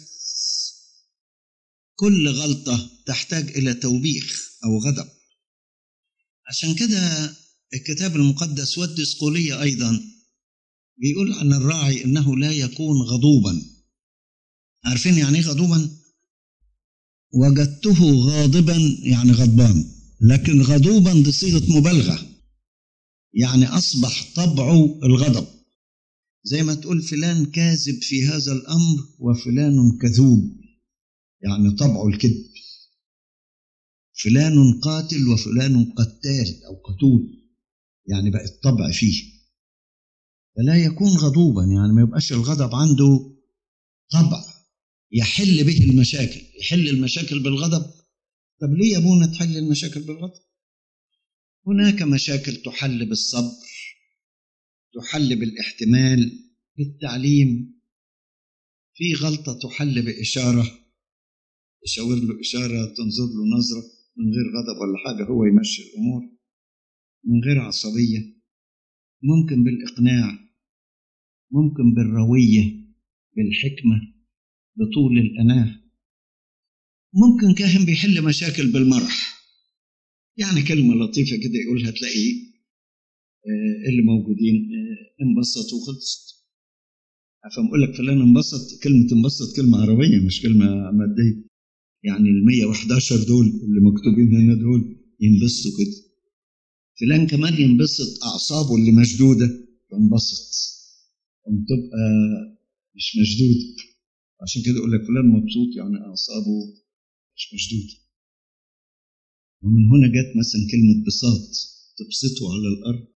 كل غلطة تحتاج إلى توبيخ أو غضب. عشان كده الكتاب المقدس والدسقولية أيضا بيقول عن الراعي إنه لا يكون غضوبا. عارفين يعني إيه غضوبا؟ وجدته غاضبا يعني غضبان لكن غضوبا دي صيغة مبالغة يعني أصبح طبعه الغضب زي ما تقول فلان كاذب في هذا الأمر وفلان كذوب يعني طبعه الكذب فلان قاتل وفلان قتال أو قتول يعني بقى الطبع فيه فلا يكون غضوبا يعني ما يبقاش الغضب عنده طبع يحل به المشاكل يحل المشاكل بالغضب طب ليه يا ابونا تحل المشاكل بالغضب هناك مشاكل تحل بالصبر تحل بالاحتمال بالتعليم في غلطة تحل بإشارة تشاور له إشارة تنظر له نظرة من غير غضب ولا حاجة هو يمشي الأمور من غير عصبية ممكن بالإقناع ممكن بالروية بالحكمة بطول الأناة ممكن كاهن بيحل مشاكل بالمرح يعني كلمة لطيفة كده يقولها تلاقي اللي موجودين انبسطوا وخلصت عشان بقول لك فلان انبسط كلمة انبسط كلمة عربية مش كلمة مادية يعني ال 111 دول اللي مكتوبين هنا دول ينبسطوا كده فلان كمان ينبسط أعصابه اللي مشدودة تنبسط تبقى مش مشدودة عشان كده يقول لك فلان مبسوط يعني أعصابه مش مشدودة ومن هنا جت مثلا كلمة بساط تبسطه على الأرض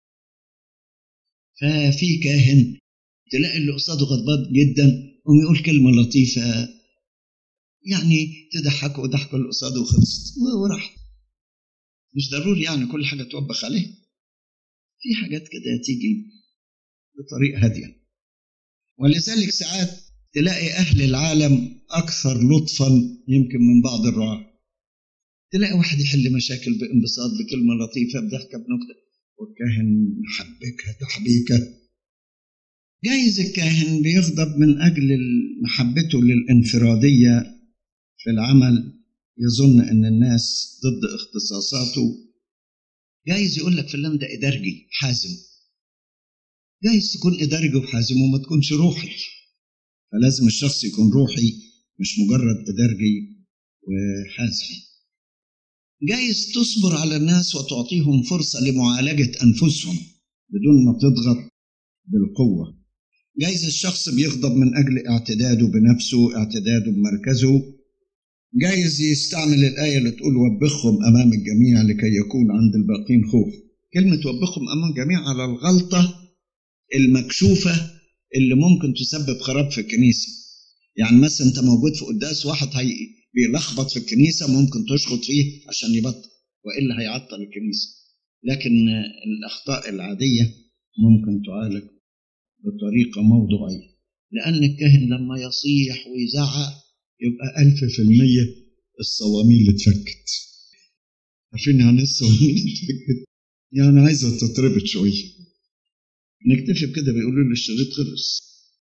ففي كاهن تلاقي اللي قصاده غضبان جدا قوم يقول كلمة لطيفة يعني تضحكه وضحكه اللي قصاده وخلصت وراح مش ضروري يعني كل حاجة توبخ عليه في حاجات كده تيجي بطريقة هادية ولذلك ساعات تلاقي أهل العالم أكثر لطفا يمكن من بعض الرعاة تلاقي واحد يحل مشاكل بانبساط بكلمة لطيفة بضحكة بنكتة والكاهن محبكها تحبيكة جايز الكاهن بيغضب من أجل محبته للانفرادية في العمل يظن أن الناس ضد اختصاصاته جايز يقول لك فلان ده إدارجي حازم جايز تكون إدارجي وحازم وما تكونش روحي فلازم الشخص يكون روحي مش مجرد إدارجي وحازم جايز تصبر على الناس وتعطيهم فرصة لمعالجة أنفسهم بدون ما تضغط بالقوة جايز الشخص بيغضب من أجل اعتداده بنفسه اعتداده بمركزه جايز يستعمل الآية اللي تقول وبخهم أمام الجميع لكي يكون عند الباقين خوف كلمة وبخهم أمام الجميع على الغلطة المكشوفة اللي ممكن تسبب خراب في الكنيسة يعني مثلا أنت موجود في قداس واحد هي بيلخبط في الكنيسة ممكن تشخط فيه عشان يبطل وإلا هيعطل الكنيسة لكن الأخطاء العادية ممكن تعالج بطريقة موضوعية لأن الكاهن لما يصيح ويزعق يبقى ألف في المية الصواميل اتفكت عارفين يعني ايه الصواميل اتفكت؟ يعني عايزة تتربط شوية نكتفي بكده بيقولوا لي الشريط خلص